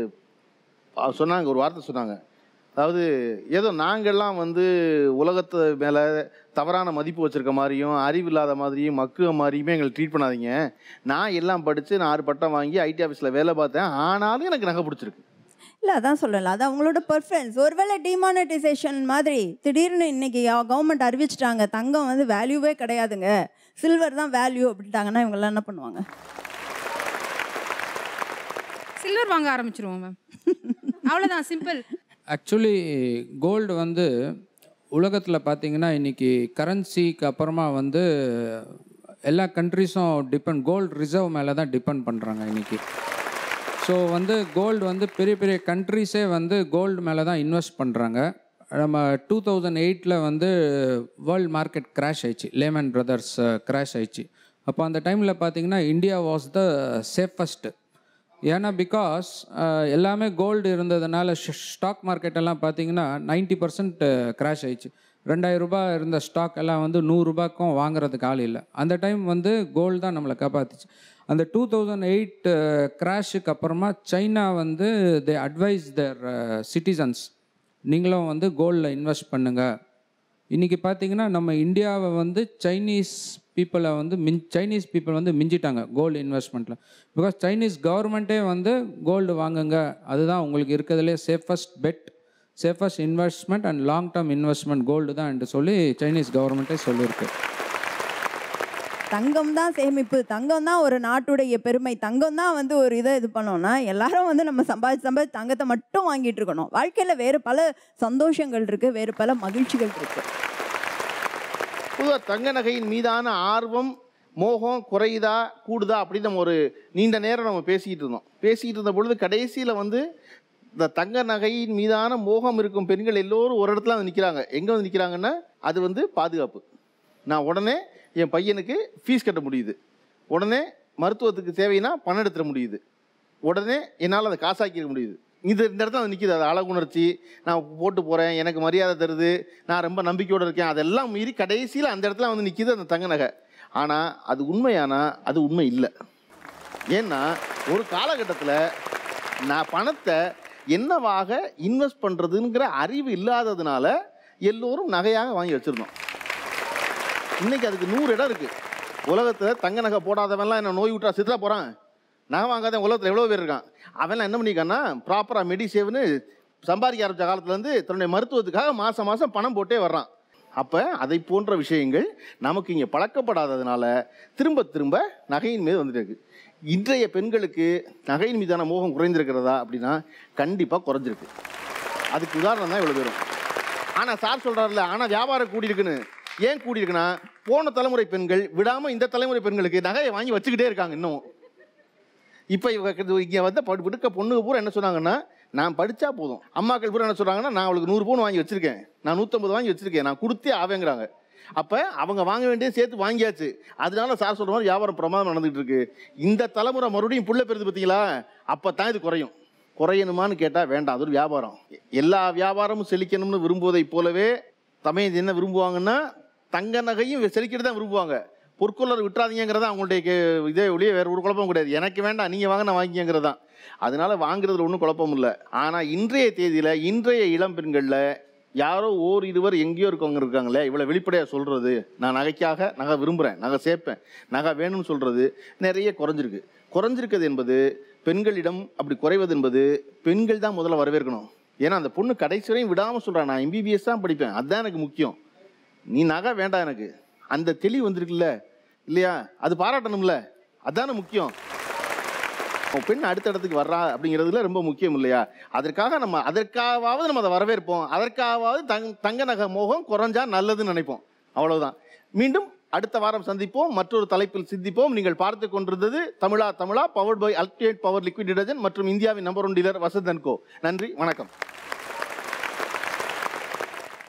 Speaker 1: அஹ் சொன்னாங்க ஒரு வார்த்தை சொன்னாங்க அதாவது ஏதோ நாங்கெல்லாம் வந்து உலகத்து மேலே தவறான மதிப்பு வச்சிருக்க மாதிரியும் அறிவில்லாத மாதிரியும் மக்குவ மாதிரியுமே எங்களை ட்ரீட் பண்ணாதீங்க நான் எல்லாம் படித்து நான் ஆறு பட்டம் வாங்கி ஐடி ஆஃபீஸில் வேலை பார்த்தேன் ஆனாலும் எனக்கு நகை பிடிச்சிருக்கு
Speaker 10: இல்லை அதான் சொல்லல அது அவங்களோட பர்ஃபரன்ஸ் ஒருவேளை டிமானடைசேஷன் மாதிரி திடீர்னு இன்னைக்கு கவர்மெண்ட் அறிவிச்சிட்டாங்க தங்கம் வந்து வேல்யூவே கிடையாதுங்க சில்வர் தான் வேல்யூ அப்படின்ட்டாங்கன்னா இவங்கெல்லாம் என்ன பண்ணுவாங்க
Speaker 12: சில்வர் வாங்க ஆரம்பிச்சிருவோம் மேம் அவ்வளோதான் சிம்பிள்
Speaker 3: ஆக்சுவலி கோல்டு வந்து உலகத்தில் பார்த்தீங்கன்னா இன்றைக்கி கரன்சிக்கு அப்புறமா வந்து எல்லா கண்ட்ரிஸும் டிபெண்ட் கோல்டு ரிசர்வ் மேலே தான் டிபெண்ட் பண்ணுறாங்க இன்றைக்கி ஸோ வந்து கோல்டு வந்து பெரிய பெரிய கண்ட்ரிஸே வந்து கோல்டு மேலே தான் இன்வெஸ்ட் பண்ணுறாங்க நம்ம டூ தௌசண்ட் எயிட்டில் வந்து வேர்ல்ட் மார்க்கெட் கிராஷ் ஆயிடுச்சு லேமன் பிரதர்ஸ் கிராஷ் ஆயிடுச்சு அப்போ அந்த டைமில் பார்த்தீங்கன்னா இந்தியா வாஸ் த சேஃபஸ்ட்டு ஏன்னா பிகாஸ் எல்லாமே கோல்டு இருந்ததுனால ஸ்டாக் மார்க்கெட் எல்லாம் பார்த்தீங்கன்னா நைன்ட்டி பர்சன்ட் கிராஷ் ஆயிடுச்சு ரெண்டாயிரம் ரூபாய் இருந்த ஸ்டாக் எல்லாம் வந்து நூறுரூபாய்க்கும் வாங்குறதுக்கு ஆள் இல்லை அந்த டைம் வந்து கோல்டு தான் நம்மளை காப்பாத்துச்சு அந்த டூ தௌசண்ட் எயிட் கிராஷுக்கு அப்புறமா சைனா வந்து தே அட்வைஸ் தேர் சிட்டிசன்ஸ் நீங்களும் வந்து கோல்டில் இன்வெஸ்ட் பண்ணுங்கள் இன்றைக்கி பார்த்தீங்கன்னா நம்ம இந்தியாவை வந்து சைனீஸ் பீப்புளை வந்து மின் சைனீஸ் பீப்புள் வந்து மிஞ்சிட்டாங்க கோல்டு இன்வெஸ்ட்மெண்ட்டில் பிகாஸ் சைனீஸ் கவர்மெண்ட்டே வந்து கோல்டு வாங்குங்க அதுதான் உங்களுக்கு இருக்கிறதுலே safest bet safest investment and long term investment gold தான் என்று சொல்லி சைனீஸ் கவர்மெண்ட்டே சொல்லியிருக்கு
Speaker 10: தங்கம் தான் சேமிப்பு தங்கம் தான் ஒரு நாட்டுடைய பெருமை தங்கம் தான் வந்து ஒரு இதை இது பண்ணோம்னா எல்லாரும் வந்து நம்ம சம்பாதிச்சு சம்பாதிச்சு தங்கத்தை மட்டும் வாங்கிட்டு இருக்கணும் வாழ்க்கையில் வேறு பல சந்தோஷங்கள் இருக்குது வேறு பல மகிழ்ச்சிகள் இருக்குது
Speaker 1: பொதுவாக தங்க நகையின் மீதான ஆர்வம் மோகம் குறையுதா கூடுதா அப்படின்னு நம்ம ஒரு நீண்ட நேரம் நம்ம பேசிக்கிட்டு இருந்தோம் பேசிக்கிட்டு இருந்த பொழுது கடைசியில் வந்து இந்த தங்க நகையின் மீதான மோகம் இருக்கும் பெண்கள் எல்லோரும் ஒரு இடத்துல வந்து நிற்கிறாங்க எங்கே வந்து நிற்கிறாங்கன்னா அது வந்து பாதுகாப்பு நான் உடனே என் பையனுக்கு ஃபீஸ் கட்ட முடியுது உடனே மருத்துவத்துக்கு தேவைன்னா பணம் எடுத்துட முடியுது உடனே என்னால் அதை காசாக்கிட முடியுது இது இந்த இடத்துல வந்து நிற்கிது அது அழகுணர்ச்சி நான் போட்டு போகிறேன் எனக்கு மரியாதை தருது நான் ரொம்ப நம்பிக்கையோடு இருக்கேன் அதெல்லாம் மீறி கடைசியில் அந்த இடத்துல வந்து நிற்கிது அந்த தங்க நகை ஆனால் அது உண்மையானா அது உண்மை இல்லை ஏன்னா ஒரு காலகட்டத்தில் நான் பணத்தை என்னவாக இன்வெஸ்ட் பண்ணுறதுங்கிற அறிவு இல்லாததுனால எல்லோரும் நகையாக வாங்கி வச்சுருந்தோம் இன்னைக்கு அதுக்கு நூறு இடம் இருக்குது உலகத்தில் தங்க நகை போடாதவன்லாம் என்ன நோய் விட்டா சித்தா போகிறான் நகை வாங்காத உலகத்தில் எவ்வளோ பேர் இருக்கான் அவன்லாம் என்ன பண்ணிக்கான்னா ப்ராப்பராக மெடிசேவ்னு சம்பாதிக்க ஆரம்பித்த காலத்துலேருந்து தன்னுடைய மருத்துவத்துக்காக மாதம் மாதம் பணம் போட்டே வர்றான் அப்போ அதை போன்ற விஷயங்கள் நமக்கு இங்கே பழக்கப்படாததுனால திரும்ப திரும்ப நகையின் மீது வந்துட்டு இருக்கு இன்றைய பெண்களுக்கு நகையின் மீதான மோகம் குறைந்திருக்கிறதா அப்படின்னா கண்டிப்பாக குறைஞ்சிருக்கு அதுக்கு உதாரணம் தான் இவ்வளோ பேரும் ஆனா சார் சொல்றாருல ஆனா வியாபாரம் கூடி இருக்குன்னு ஏன் கூடி இருக்குன்னா போன தலைமுறை பெண்கள் விடாம இந்த தலைமுறை பெண்களுக்கு நகையை வாங்கி வச்சுக்கிட்டே இருக்காங்க இன்னும் இப்போ இவங்க இங்கே வந்து படு விடுக்க பொண்ணுங்க பூரா என்ன சொன்னாங்கன்னா நான் படித்தா போதும் அம்மாக்கள் பூரா என்ன சொல்கிறாங்கன்னா நான் அவளுக்கு நூறு பவுன் வாங்கி வச்சிருக்கேன் நான் நூற்றம்பது வாங்கி வச்சிருக்கேன் நான் கொடுத்தே ஆவேங்கிறாங்க அப்போ அவங்க வாங்க வேண்டியது சேர்த்து வாங்கியாச்சு அதனால சார் சொல்கிற மாதிரி வியாபாரம் பிரமாதம் நடந்துகிட்டு இருக்கு இந்த தலைமுறை மறுபடியும் புள்ள பெறுது பார்த்தீங்களா அப்போ தான் இது குறையும் குறையணுமான்னு கேட்டால் வேண்டாம் அது ஒரு வியாபாரம் எல்லா வியாபாரமும் செழிக்கணும்னு விரும்புவதைப் போலவே தமிழ் என்ன விரும்புவாங்கன்னா தங்க நகையும் செழிக்கிறது தான் விரும்புவாங்க பொற்கொள்ளர் விட்டுறாதீங்கிறதா அவங்களுடைய கே- இதே ஒழிய வேறு ஒரு குழப்பம் கிடையாது எனக்கு வேண்டாம் நீங்கள் வாங்க நான் வாங்கிக்கங்கிறது தான் அதனால வாங்குறதுல ஒன்றும் குழப்பம் இல்லை ஆனால் இன்றைய தேதியில் இன்றைய இளம் பெண்களில் யாரோ ஓர் இருவர் எங்கேயோ இருக்கவங்க இருக்காங்களே இவ்வளோ வெளிப்படையாக சொல்கிறது நான் நகைக்காக நகை விரும்புகிறேன் நகை சேர்ப்பேன் நகை வேணும்னு சொல்கிறது நிறைய குறைஞ்சிருக்கு குறைஞ்சிருக்கிறது என்பது பெண்களிடம் அப்படி குறைவது என்பது பெண்கள் தான் முதல்ல வரவேற்கணும் ஏன்னா அந்த பொண்ணு கடைசி வரையும் விடாமல் சொல்கிறான் நான் எம்பிபிஎஸ் தான் படிப்பேன் அதுதான் எனக்கு முக்கியம் நீ நகை வேண்டாம் எனக்கு அந்த தெளிவு வந்திருக்குல்ல இல்லையா அது பாராட்டணும்ல அதானே முக்கியம் உன் பெண் அடுத்த இடத்துக்கு வர்றா அப்படிங்கிறதுல ரொம்ப முக்கியம் இல்லையா அதற்காக நம்ம அதற்காவது நம்ம அதை வரவேற்போம் அதற்காவது தங் தங்க நகை மோகம் குறைஞ்சா நல்லதுன்னு நினைப்போம் அவ்வளவுதான் மீண்டும் அடுத்த வாரம் சந்திப்போம் மற்றொரு தலைப்பில் சிந்திப்போம் நீங்கள் பார்த்து கொண்டிருந்தது Tamizha Tamizha powered by ultimate power liquid detergent மற்றும் இந்தியாவின் number one dealer Vasanthan co நன்றி வணக்கம்